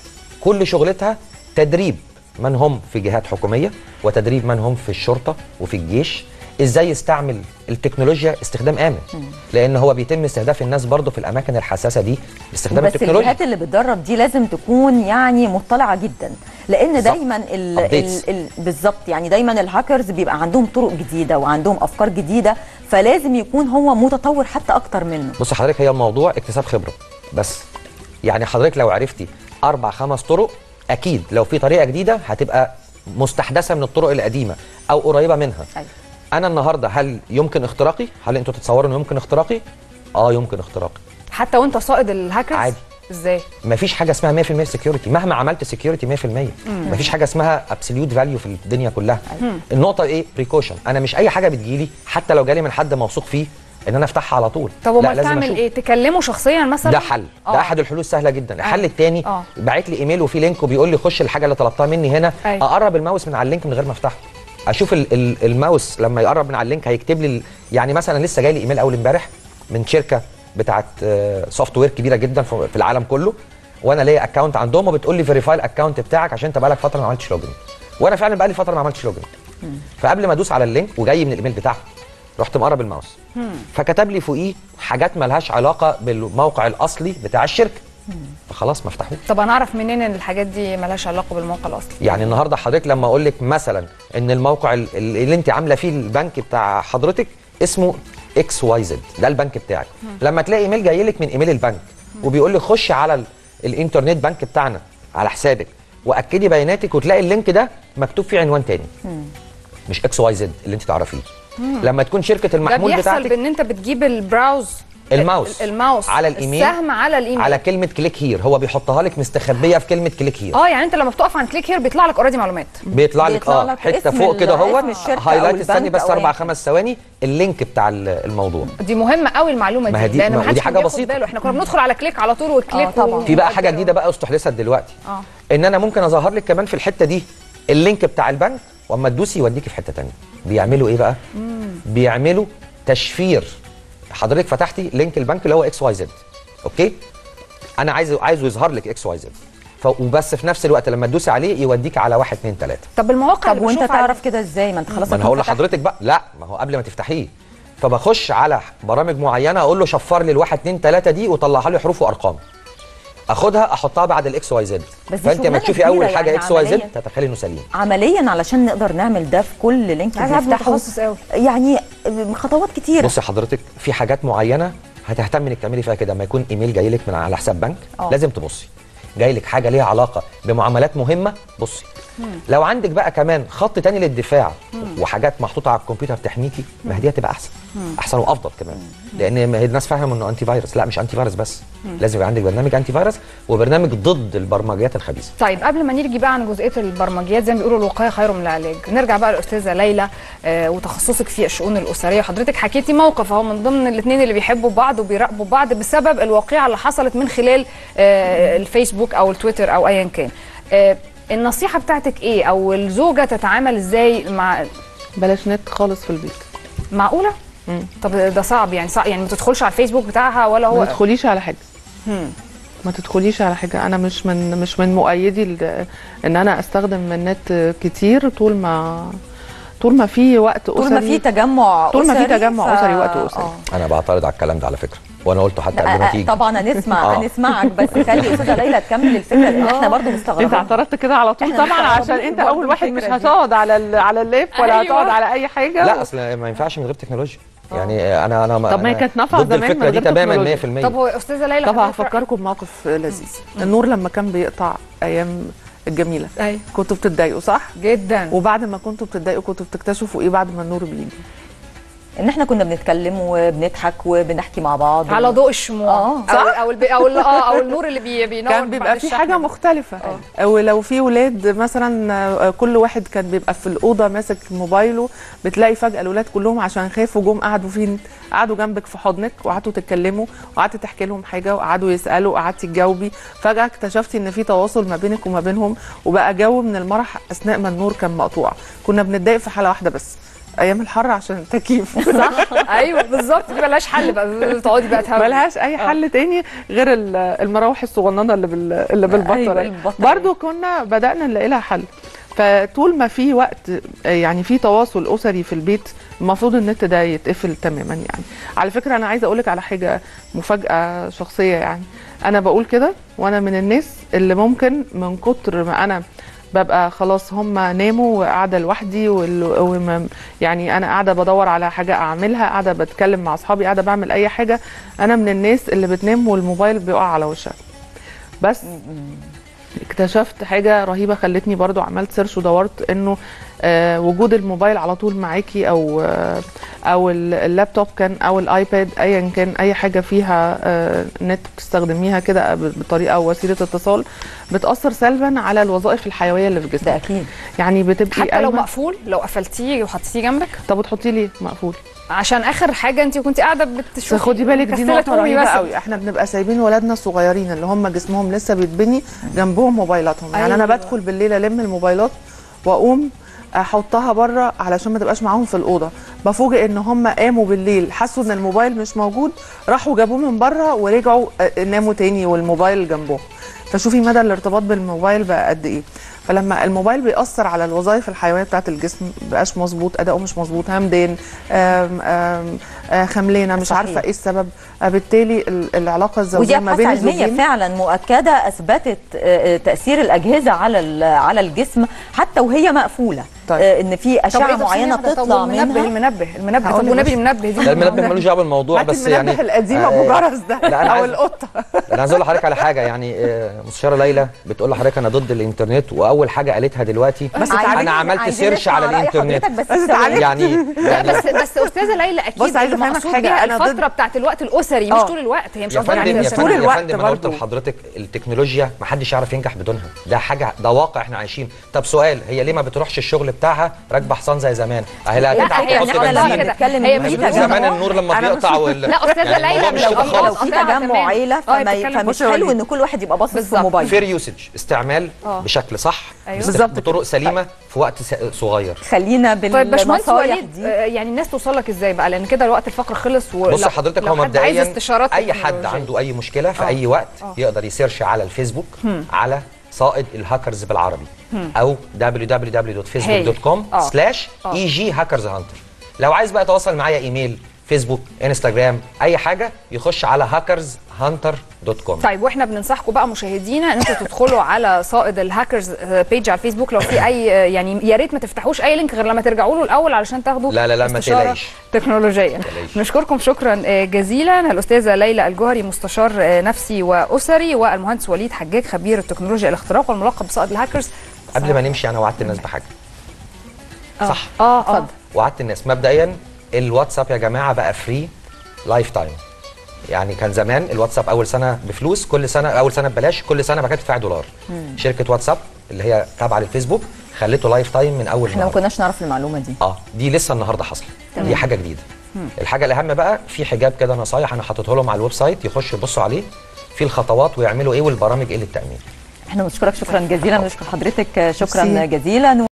Speaker 3: كل شغلتها تدريب من هم في جهات حكوميه وتدريب من هم في الشرطه وفي الجيش ازاي يستعمل التكنولوجيا استخدام امن لان هو بيتم استهداف الناس برضه في الاماكن الحساسه دي باستخدام
Speaker 1: بس
Speaker 3: التكنولوجيا
Speaker 1: الجهات اللي بتدرب دي لازم تكون يعني مطلعه جدا لان
Speaker 3: بالظبط.
Speaker 1: دايما ال
Speaker 3: Updates.
Speaker 1: ال ال بالظبط يعني دايما الهاكرز بيبقى عندهم طرق جديده وعندهم افكار جديده فلازم يكون هو متطور حتى اكتر منه
Speaker 3: بص حضرتك هي الموضوع اكتساب خبره بس يعني حضرتك لو عرفتي اربع خمس طرق اكيد لو في طريقه جديده هتبقى مستحدثه من الطرق القديمه او قريبه منها
Speaker 1: أيوة.
Speaker 3: انا النهارده هل يمكن اختراقي هل انتوا تتصوروا انه يمكن اختراقي اه يمكن اختراقي
Speaker 2: حتى وانت صائد الهاكرز
Speaker 3: عادي.
Speaker 2: ازاي
Speaker 3: مفيش حاجه اسمها 100% سكيورتي مهما عملت سكيورتي 100% مفيش حاجه اسمها ابسوليوت فاليو في الدنيا كلها النقطه ايه بريكوشن انا مش اي حاجه بتجيلي حتى لو جالي من حد موثوق فيه ان انا افتحها على طول
Speaker 2: طب
Speaker 3: لا،
Speaker 2: امال
Speaker 3: لازم
Speaker 2: تعمل
Speaker 3: أشوف.
Speaker 2: ايه تكلمه شخصيا مثلا
Speaker 3: ده حل
Speaker 2: آه.
Speaker 3: ده احد الحلول السهله جدا الحل
Speaker 2: أيوة.
Speaker 3: الثاني
Speaker 2: آه.
Speaker 3: باعت لي ايميل وفي لينك وبيقول لي خش الحاجه اللي طلبتها مني هنا
Speaker 2: أيوة.
Speaker 3: اقرب الماوس من على اللينك من غير ما افتحه اشوف ال ال الماوس لما يقرب من على اللينك هيكتب لي ال- يعني مثلا لسه جاي لي ايميل اول امبارح من شركه بتاعت سوفت وير كبيره جدا في في العالم كله وانا ليا اكونت عندهم وبتقول لي فيريفاي الاكونت بتاعك عشان انت بقالك فتره ما عملتش لوجن وانا فعلا بقالي فتره ما عملتش لوجن فقبل ما ادوس على اللينك وجاي من الايميل بتاعهم رحت مقرب الماوس فكتب لي فوقيه حاجات ملهاش علاقه بالموقع الاصلي بتاع الشركه فخلاص ما افتحوش
Speaker 2: طب انا اعرف منين ان الحاجات دي ملهاش علاقه بالموقع الاصلي
Speaker 3: يعني النهارده حضرتك لما اقول لك مثلا ان الموقع ال- ال- اللي انت عامله فيه البنك بتاع حضرتك اسمه اكس واي زد ده البنك بتاعك لما تلاقي ايميل جاي لك من ايميل البنك وبيقول لك خش على ال- الانترنت بنك بتاعنا على حسابك واكدي بياناتك وتلاقي اللينك ده مكتوب فيه عنوان تاني مش اكس واي زد اللي انت تعرفيه لما تكون شركه
Speaker 2: ده
Speaker 3: المحمول
Speaker 2: بيحصل
Speaker 3: بتاعتك
Speaker 2: بان انت بتجيب البراوز
Speaker 3: الماوس
Speaker 2: ال- الماوس
Speaker 3: على الايميل
Speaker 2: السهم على الايميل
Speaker 3: على كلمه كليك هير هو بيحطها لك مستخبيه في كلمه كليك هير
Speaker 2: اه يعني انت لما بتقف عن كليك هير بيطلع لك اوريدي معلومات
Speaker 3: بيطلع لك
Speaker 1: بيطلع
Speaker 3: اه
Speaker 1: لك
Speaker 3: حته
Speaker 1: اسم
Speaker 3: فوق
Speaker 1: ال-
Speaker 3: كده
Speaker 1: اسم
Speaker 3: اهوت
Speaker 1: الشركة
Speaker 3: هايلايت
Speaker 1: أو
Speaker 3: استني
Speaker 1: البنك
Speaker 3: بس
Speaker 1: أو
Speaker 3: اربع
Speaker 1: أيا
Speaker 3: خمس ثواني اللينك بتاع ال- الموضوع
Speaker 2: دي مهمه قوي المعلومه
Speaker 3: ما هي
Speaker 2: دي
Speaker 3: دي-
Speaker 2: لان
Speaker 3: ما-
Speaker 2: ما
Speaker 3: ودي
Speaker 2: حدش
Speaker 3: حاجة
Speaker 2: كان بياخد
Speaker 3: بسيطة.
Speaker 2: باله احنا كنا بندخل على كليك على طول وكليك
Speaker 1: آه، طبعاً.
Speaker 3: في بقى حاجه جديده بقى استحدثت دلوقتي
Speaker 2: اه
Speaker 3: ان انا ممكن اظهر لك كمان في الحته دي اللينك بتاع البنك واما تدوسي يوديكي في حته تانية بيعملوا ايه بقى بيعملوا تشفير حضرتك فتحتي لينك البنك اللي هو اكس واي زد اوكي انا عايز عايزه يظهر لك اكس واي زد وبس في نفس الوقت لما تدوسي عليه يوديك على واحد اتنين تلاته
Speaker 2: طب المواقع
Speaker 1: طب
Speaker 2: اللي
Speaker 1: وانت
Speaker 2: بشوفها
Speaker 1: تعرف كده ازاي ما انت خلاص
Speaker 3: ما انا
Speaker 1: أنت
Speaker 3: هقول
Speaker 1: فتحت.
Speaker 3: لحضرتك بقى لا ما هو قبل ما تفتحيه فبخش على برامج معينه اقول له شفر لي الواحد اتنين تلاته دي وطلعها لي حروف وارقام اخدها احطها بعد الاكس واي زد
Speaker 1: بس دي
Speaker 3: فانت لما
Speaker 1: شغلانة
Speaker 3: تشوفي اول
Speaker 1: كبيرة
Speaker 3: حاجه
Speaker 1: يعني
Speaker 3: اكس واي زد
Speaker 1: عملياً.
Speaker 3: تتخيلي انه سليم
Speaker 1: عمليا علشان نقدر نعمل ده في كل لينك
Speaker 2: عايز حد
Speaker 1: بنفتحه
Speaker 2: متخصص قوي.
Speaker 1: يعني خطوات كتيره
Speaker 3: بصي حضرتك في حاجات معينه هتهتم انك تعملي فيها كده لما يكون ايميل جاي لك من على حساب بنك
Speaker 1: آه.
Speaker 3: لازم تبصي جاي لك حاجه ليها علاقه بمعاملات مهمه بصي لو عندك بقى كمان خط تاني للدفاع وحاجات محطوطه على الكمبيوتر تحميكي ما هي دي هتبقى احسن احسن وافضل كمان لان ما هي الناس فاهمه انه انتي فيروس لا مش انتي فيروس بس لازم يبقى عندك برنامج انتي فيروس وبرنامج ضد البرمجيات الخبيثه
Speaker 2: طيب قبل ما نيجي بقى عن جزئيه البرمجيات زي ما بيقولوا الوقايه خير من العلاج نرجع بقى للاستاذه ليلى آه وتخصصك في الشؤون الاسريه حضرتك حكيتي موقف اهو من ضمن الاثنين اللي بيحبوا بعض وبيراقبوا بعض بسبب الواقعه اللي حصلت من خلال آه الفيسبوك او التويتر او ايا كان آه النصيحه بتاعتك ايه او الزوجه تتعامل ازاي مع
Speaker 4: بلاش نت خالص في البيت
Speaker 2: معقوله
Speaker 4: مم.
Speaker 2: طب ده صعب يعني صعب يعني ما تدخلش على الفيسبوك بتاعها ولا
Speaker 4: ما
Speaker 2: هو
Speaker 4: تدخليش على حاجه
Speaker 2: مم.
Speaker 4: ما تدخليش على حاجه انا مش من مش من مؤيدي ال- ان انا استخدم النت كتير طول ما طول ما في وقت اسري
Speaker 1: طول ما في تجمع
Speaker 4: طول ما في
Speaker 1: أسري،
Speaker 4: تجمع
Speaker 1: ف-
Speaker 4: أسري، وقت أسري.
Speaker 1: آه.
Speaker 3: انا بعترض على الكلام ده على فكره وانا قلته حتى قبل ما
Speaker 1: آه،
Speaker 3: تيجي
Speaker 1: طبعا هنسمع
Speaker 3: آه.
Speaker 1: هنسمعك بس خلي استاذه ليلى تكمل الفكره لان احنا برضو
Speaker 4: انت
Speaker 1: مستغربين
Speaker 4: اعترضت كده على طول
Speaker 1: إحنا
Speaker 4: طبعا
Speaker 1: مستغربين
Speaker 4: عشان انت
Speaker 1: برضه
Speaker 4: اول واحد مش
Speaker 1: الفكرة دي.
Speaker 4: هتقعد على ال- على الليف ولا
Speaker 2: أيوة.
Speaker 4: هتقعد على اي حاجه
Speaker 3: لا اصل ما ينفعش من غير تكنولوجيا يعني انا انا
Speaker 4: طب ما هي
Speaker 3: أنا
Speaker 4: كانت نافعة
Speaker 3: ضد
Speaker 4: زمان من
Speaker 3: الفكره دي
Speaker 4: غير
Speaker 3: تماما
Speaker 4: تكنولوجيا.
Speaker 3: 100%
Speaker 2: طب هو استاذه ليلى
Speaker 4: طب
Speaker 2: حضرتك-
Speaker 4: هفكركم بموقف لذيذ النور لما كان بيقطع ايام الجميله
Speaker 2: ايوه
Speaker 4: كنتوا بتتضايقوا صح
Speaker 2: جدا
Speaker 4: وبعد ما كنتوا بتتضايقوا كنتوا بتكتشفوا ايه بعد ما النور بيجي
Speaker 1: ان احنا كنا بنتكلم وبنضحك وبنحكي مع بعض
Speaker 2: على ضوء الشموع
Speaker 1: آه،
Speaker 2: او او الب- او ال- اه او النور اللي بي بينور
Speaker 4: كان
Speaker 2: بعد
Speaker 4: بيبقى في
Speaker 2: الشحن.
Speaker 4: حاجه مختلفه او لو في ولاد مثلا آه، كل واحد كان بيبقى في الاوضه ماسك موبايله بتلاقي فجاه الولاد كلهم عشان خافوا جم قعدوا فين قعدوا جنبك في حضنك وقعدتوا تتكلموا وقعدتي تحكي لهم حاجه وقعدوا يسالوا وقعدتي تجاوبي فجاه اكتشفتي ان في تواصل ما بينك وما بينهم وبقى جو من المرح اثناء ما النور كان مقطوع كنا بنتضايق في حاله واحده بس ايام الحر عشان التكييف
Speaker 2: صح ايوه بالظبط دي ملهاش حل بقى تقعدي بقى تهوي
Speaker 4: ملهاش اي حل تاني غير ال- المراوح الصغننه اللي بال... اللي
Speaker 1: أيوة،
Speaker 4: بالبطاريه
Speaker 1: البطارية.
Speaker 4: برضو كنا بدانا نلاقي لها حل فطول ما في وقت آه، يعني في تواصل اسري في البيت المفروض النت ده يتقفل تماما يعني على فكره انا عايزه اقول لك على حاجه مفاجاه شخصيه يعني انا بقول كده وانا من الناس اللي ممكن من كتر ما انا ببقى خلاص هم ناموا وقاعده لوحدي وال- وما- يعني انا قاعده بدور على حاجه اعملها قاعده بتكلم مع اصحابي قاعده بعمل اي حاجه انا من الناس اللي بتنام والموبايل بيقع على وشها بس اكتشفت حاجه رهيبه خلتني برضو عملت سيرش ودورت انه آه وجود الموبايل على طول معاكي او آه او ال- اللابتوب كان او الايباد ايا كان اي حاجه فيها آه نت بتستخدميها كده ب- بطريقه او وسيله اتصال بتاثر سلبا على الوظائف الحيويه اللي في جسمك
Speaker 1: ده اكيد
Speaker 4: يعني بتبقي
Speaker 2: حتى لو
Speaker 4: قايمة-
Speaker 2: مقفول لو قفلتيه وحطيتيه جنبك
Speaker 4: طب وتحطيه ليه مقفول
Speaker 2: عشان اخر حاجه انت كنتي قاعده
Speaker 4: بس
Speaker 2: بتشوفي
Speaker 4: خدي بالك دي
Speaker 2: مكسلة
Speaker 4: نقطه
Speaker 2: تقومي
Speaker 4: رهيبه
Speaker 2: بس.
Speaker 4: قوي احنا بنبقى سايبين ولادنا الصغيرين اللي هم جسمهم لسه بيتبني جنبهم موبايلاتهم يعني انا
Speaker 2: أيوة.
Speaker 4: بدخل بالليل الم الموبايلات واقوم احطها بره علشان ما تبقاش معاهم في الاوضه بفوجئ ان هم قاموا بالليل حسوا ان الموبايل مش موجود راحوا جابوه من بره ورجعوا آه، ناموا تاني والموبايل جنبهم فشوفي مدى الارتباط بالموبايل بقى قد ايه فلما الموبايل بيأثر على الوظائف الحيويه بتاعه الجسم مبقاش مظبوط اداؤه مش مظبوط همدان آم، آم، آه، خملانه مش
Speaker 1: صحيح.
Speaker 4: عارفه ايه السبب آه، بالتالي ال- العلاقه
Speaker 1: ودي
Speaker 4: الزوجيه ما
Speaker 1: ابحاث
Speaker 4: بين
Speaker 1: علميه
Speaker 4: الزوجين
Speaker 1: فعلا مؤكده اثبتت آه، آه، تاثير الاجهزه على ال- على الجسم حتى وهي مقفوله
Speaker 4: طيب.
Speaker 1: آه، ان في
Speaker 2: طب
Speaker 1: اشعه
Speaker 2: إيه ده
Speaker 1: معينه
Speaker 2: صحيح ده؟ طب
Speaker 1: تطلع
Speaker 2: والمنبه
Speaker 1: منها
Speaker 2: المنبه المنبه
Speaker 4: هقول
Speaker 2: طب
Speaker 4: لك
Speaker 2: والنبي
Speaker 4: بس.
Speaker 2: المنبه دي
Speaker 3: لا المنبه ملوش دعوه بالموضوع
Speaker 4: هاتي
Speaker 3: بس
Speaker 4: المنبه
Speaker 3: يعني
Speaker 4: القديم
Speaker 3: آه،
Speaker 4: ابو جرس ده
Speaker 3: لا، أنا
Speaker 4: او
Speaker 3: عايز-
Speaker 4: القطه
Speaker 3: انا عايز اقول لحضرتك على حاجه يعني آه، مستشاره ليلى بتقول لحضرتك انا ضد الانترنت واول حاجه قالتها دلوقتي
Speaker 4: بس
Speaker 1: عايزين-
Speaker 3: انا عملت
Speaker 1: عايزين
Speaker 3: سيرش
Speaker 1: نسمع
Speaker 3: على
Speaker 1: رأي
Speaker 3: الانترنت
Speaker 1: حضرتك بس
Speaker 4: بس
Speaker 1: ثواني.
Speaker 4: تعالي-
Speaker 3: يعني
Speaker 2: لا
Speaker 3: يعني
Speaker 2: بس بس استاذه ليلى اكيد
Speaker 4: بص، عايزة أفهمك
Speaker 2: المقصود
Speaker 4: حاجة،
Speaker 2: بيها
Speaker 4: أنا ضد-
Speaker 2: الفتره بتاعت الوقت الاسري مش
Speaker 4: آه.
Speaker 2: طول الوقت هي مش
Speaker 3: يا
Speaker 2: قصدها
Speaker 3: فندم
Speaker 2: يعني
Speaker 3: يا
Speaker 2: بس
Speaker 4: طول
Speaker 3: فندم يا
Speaker 4: الوقت
Speaker 3: فندم انا قلت
Speaker 4: برضو.
Speaker 3: لحضرتك التكنولوجيا ما حدش يعرف ينجح بدونها ده حاجه ده واقع احنا عايشين طب سؤال هي ليه ما بتروحش الشغل بتاعها راكبه حصان زي زمان اهي لا
Speaker 1: لا،
Speaker 3: هتتعب
Speaker 1: هي-
Speaker 3: تحط
Speaker 1: يعني إحنا لو
Speaker 3: بنزين
Speaker 1: بنتكلم
Speaker 2: هي
Speaker 1: إن
Speaker 2: مش
Speaker 1: في
Speaker 3: من
Speaker 1: تجمع-
Speaker 3: زمان النور لما
Speaker 4: أنا مش-
Speaker 3: بيقطع وال...
Speaker 2: لا استاذه
Speaker 3: يعني
Speaker 2: ليلى
Speaker 3: الموضوع مش
Speaker 2: لو
Speaker 3: كده
Speaker 1: لو
Speaker 3: خالص
Speaker 1: في
Speaker 2: قطعها
Speaker 1: تجمع
Speaker 2: تمام.
Speaker 1: عيله
Speaker 2: آه،
Speaker 1: فما
Speaker 2: بتتكلم
Speaker 1: فمش
Speaker 2: بصي
Speaker 1: حلو
Speaker 2: أقول
Speaker 1: ان كل واحد يبقى باصص في
Speaker 2: بالظبط.
Speaker 1: موبايله
Speaker 3: فير يوسج استعمال
Speaker 2: آه.
Speaker 3: بشكل صح
Speaker 2: أيوة.
Speaker 3: بست-
Speaker 4: بالظبط
Speaker 3: بطرق سليمه في وقت س- صغير
Speaker 1: خلينا
Speaker 2: طيب باشمهندس
Speaker 1: بالنصايح
Speaker 2: وليد
Speaker 1: دي
Speaker 2: آه، يعني الناس توصل لك ازاي بقى لان كده وقت الفقره خلص ولو
Speaker 3: بص حضرتك
Speaker 2: لو
Speaker 3: هو
Speaker 2: حد عايز
Speaker 3: مبدئيا
Speaker 2: استشارات
Speaker 3: اي حد
Speaker 2: تكنولوجية.
Speaker 3: عنده اي مشكله في
Speaker 2: آه.
Speaker 3: اي وقت
Speaker 2: آه.
Speaker 3: يقدر يسيرش على الفيسبوك على صائد الهاكرز بالعربي او www.facebook.com
Speaker 2: آه.
Speaker 3: سلاش
Speaker 2: آه.
Speaker 3: اي جي هاكرز هانتر لو عايز بقى يتواصل معايا ايميل فيسبوك انستجرام اي حاجه يخش على هاكرز هانتر دوت كوم
Speaker 2: طيب واحنا بننصحكم بقى مشاهدينا ان انتوا تدخلوا على صائد الهاكرز آه، بيج على الفيسبوك لو في اي آه، يعني يا ريت ما تفتحوش اي لينك غير لما ترجعوا له الاول علشان تاخدوا
Speaker 3: لا لا لا ما
Speaker 2: استشارة
Speaker 3: تقلقيش.
Speaker 2: تكنولوجيه
Speaker 3: تقلقيش.
Speaker 2: نشكركم شكرا آه، جزيلا الاستاذه ليلى الجوهري مستشار آه، نفسي واسري والمهندس وليد حجاج خبير التكنولوجيا الاختراق والملقب بصائد الهاكرز
Speaker 3: قبل ما نمشي انا وعدت الناس بحاجه صح
Speaker 2: اه اه
Speaker 3: وعدت الناس مبدئيا الواتساب يا جماعه بقى فري لايف تايم يعني كان زمان الواتساب اول سنه بفلوس كل سنه اول سنه ببلاش كل سنه بقى تدفع دولار شركه واتساب اللي هي تابعه للفيسبوك خليته لايف تايم من اول
Speaker 1: احنا ما
Speaker 3: النهارده
Speaker 1: كناش نعرف المعلومه دي
Speaker 3: اه دي لسه النهارده حاصله دي حاجه جديده الحاجه الاهم بقى في حجاب كده نصايح انا حاططه لهم على الويب سايت يخشوا يبصوا عليه في الخطوات ويعملوا ايه والبرامج ايه للتامين
Speaker 1: احنا بنشكرك شكرا جزيلا نشكر حضرتك شكرا
Speaker 4: ميرسي.
Speaker 1: جزيلا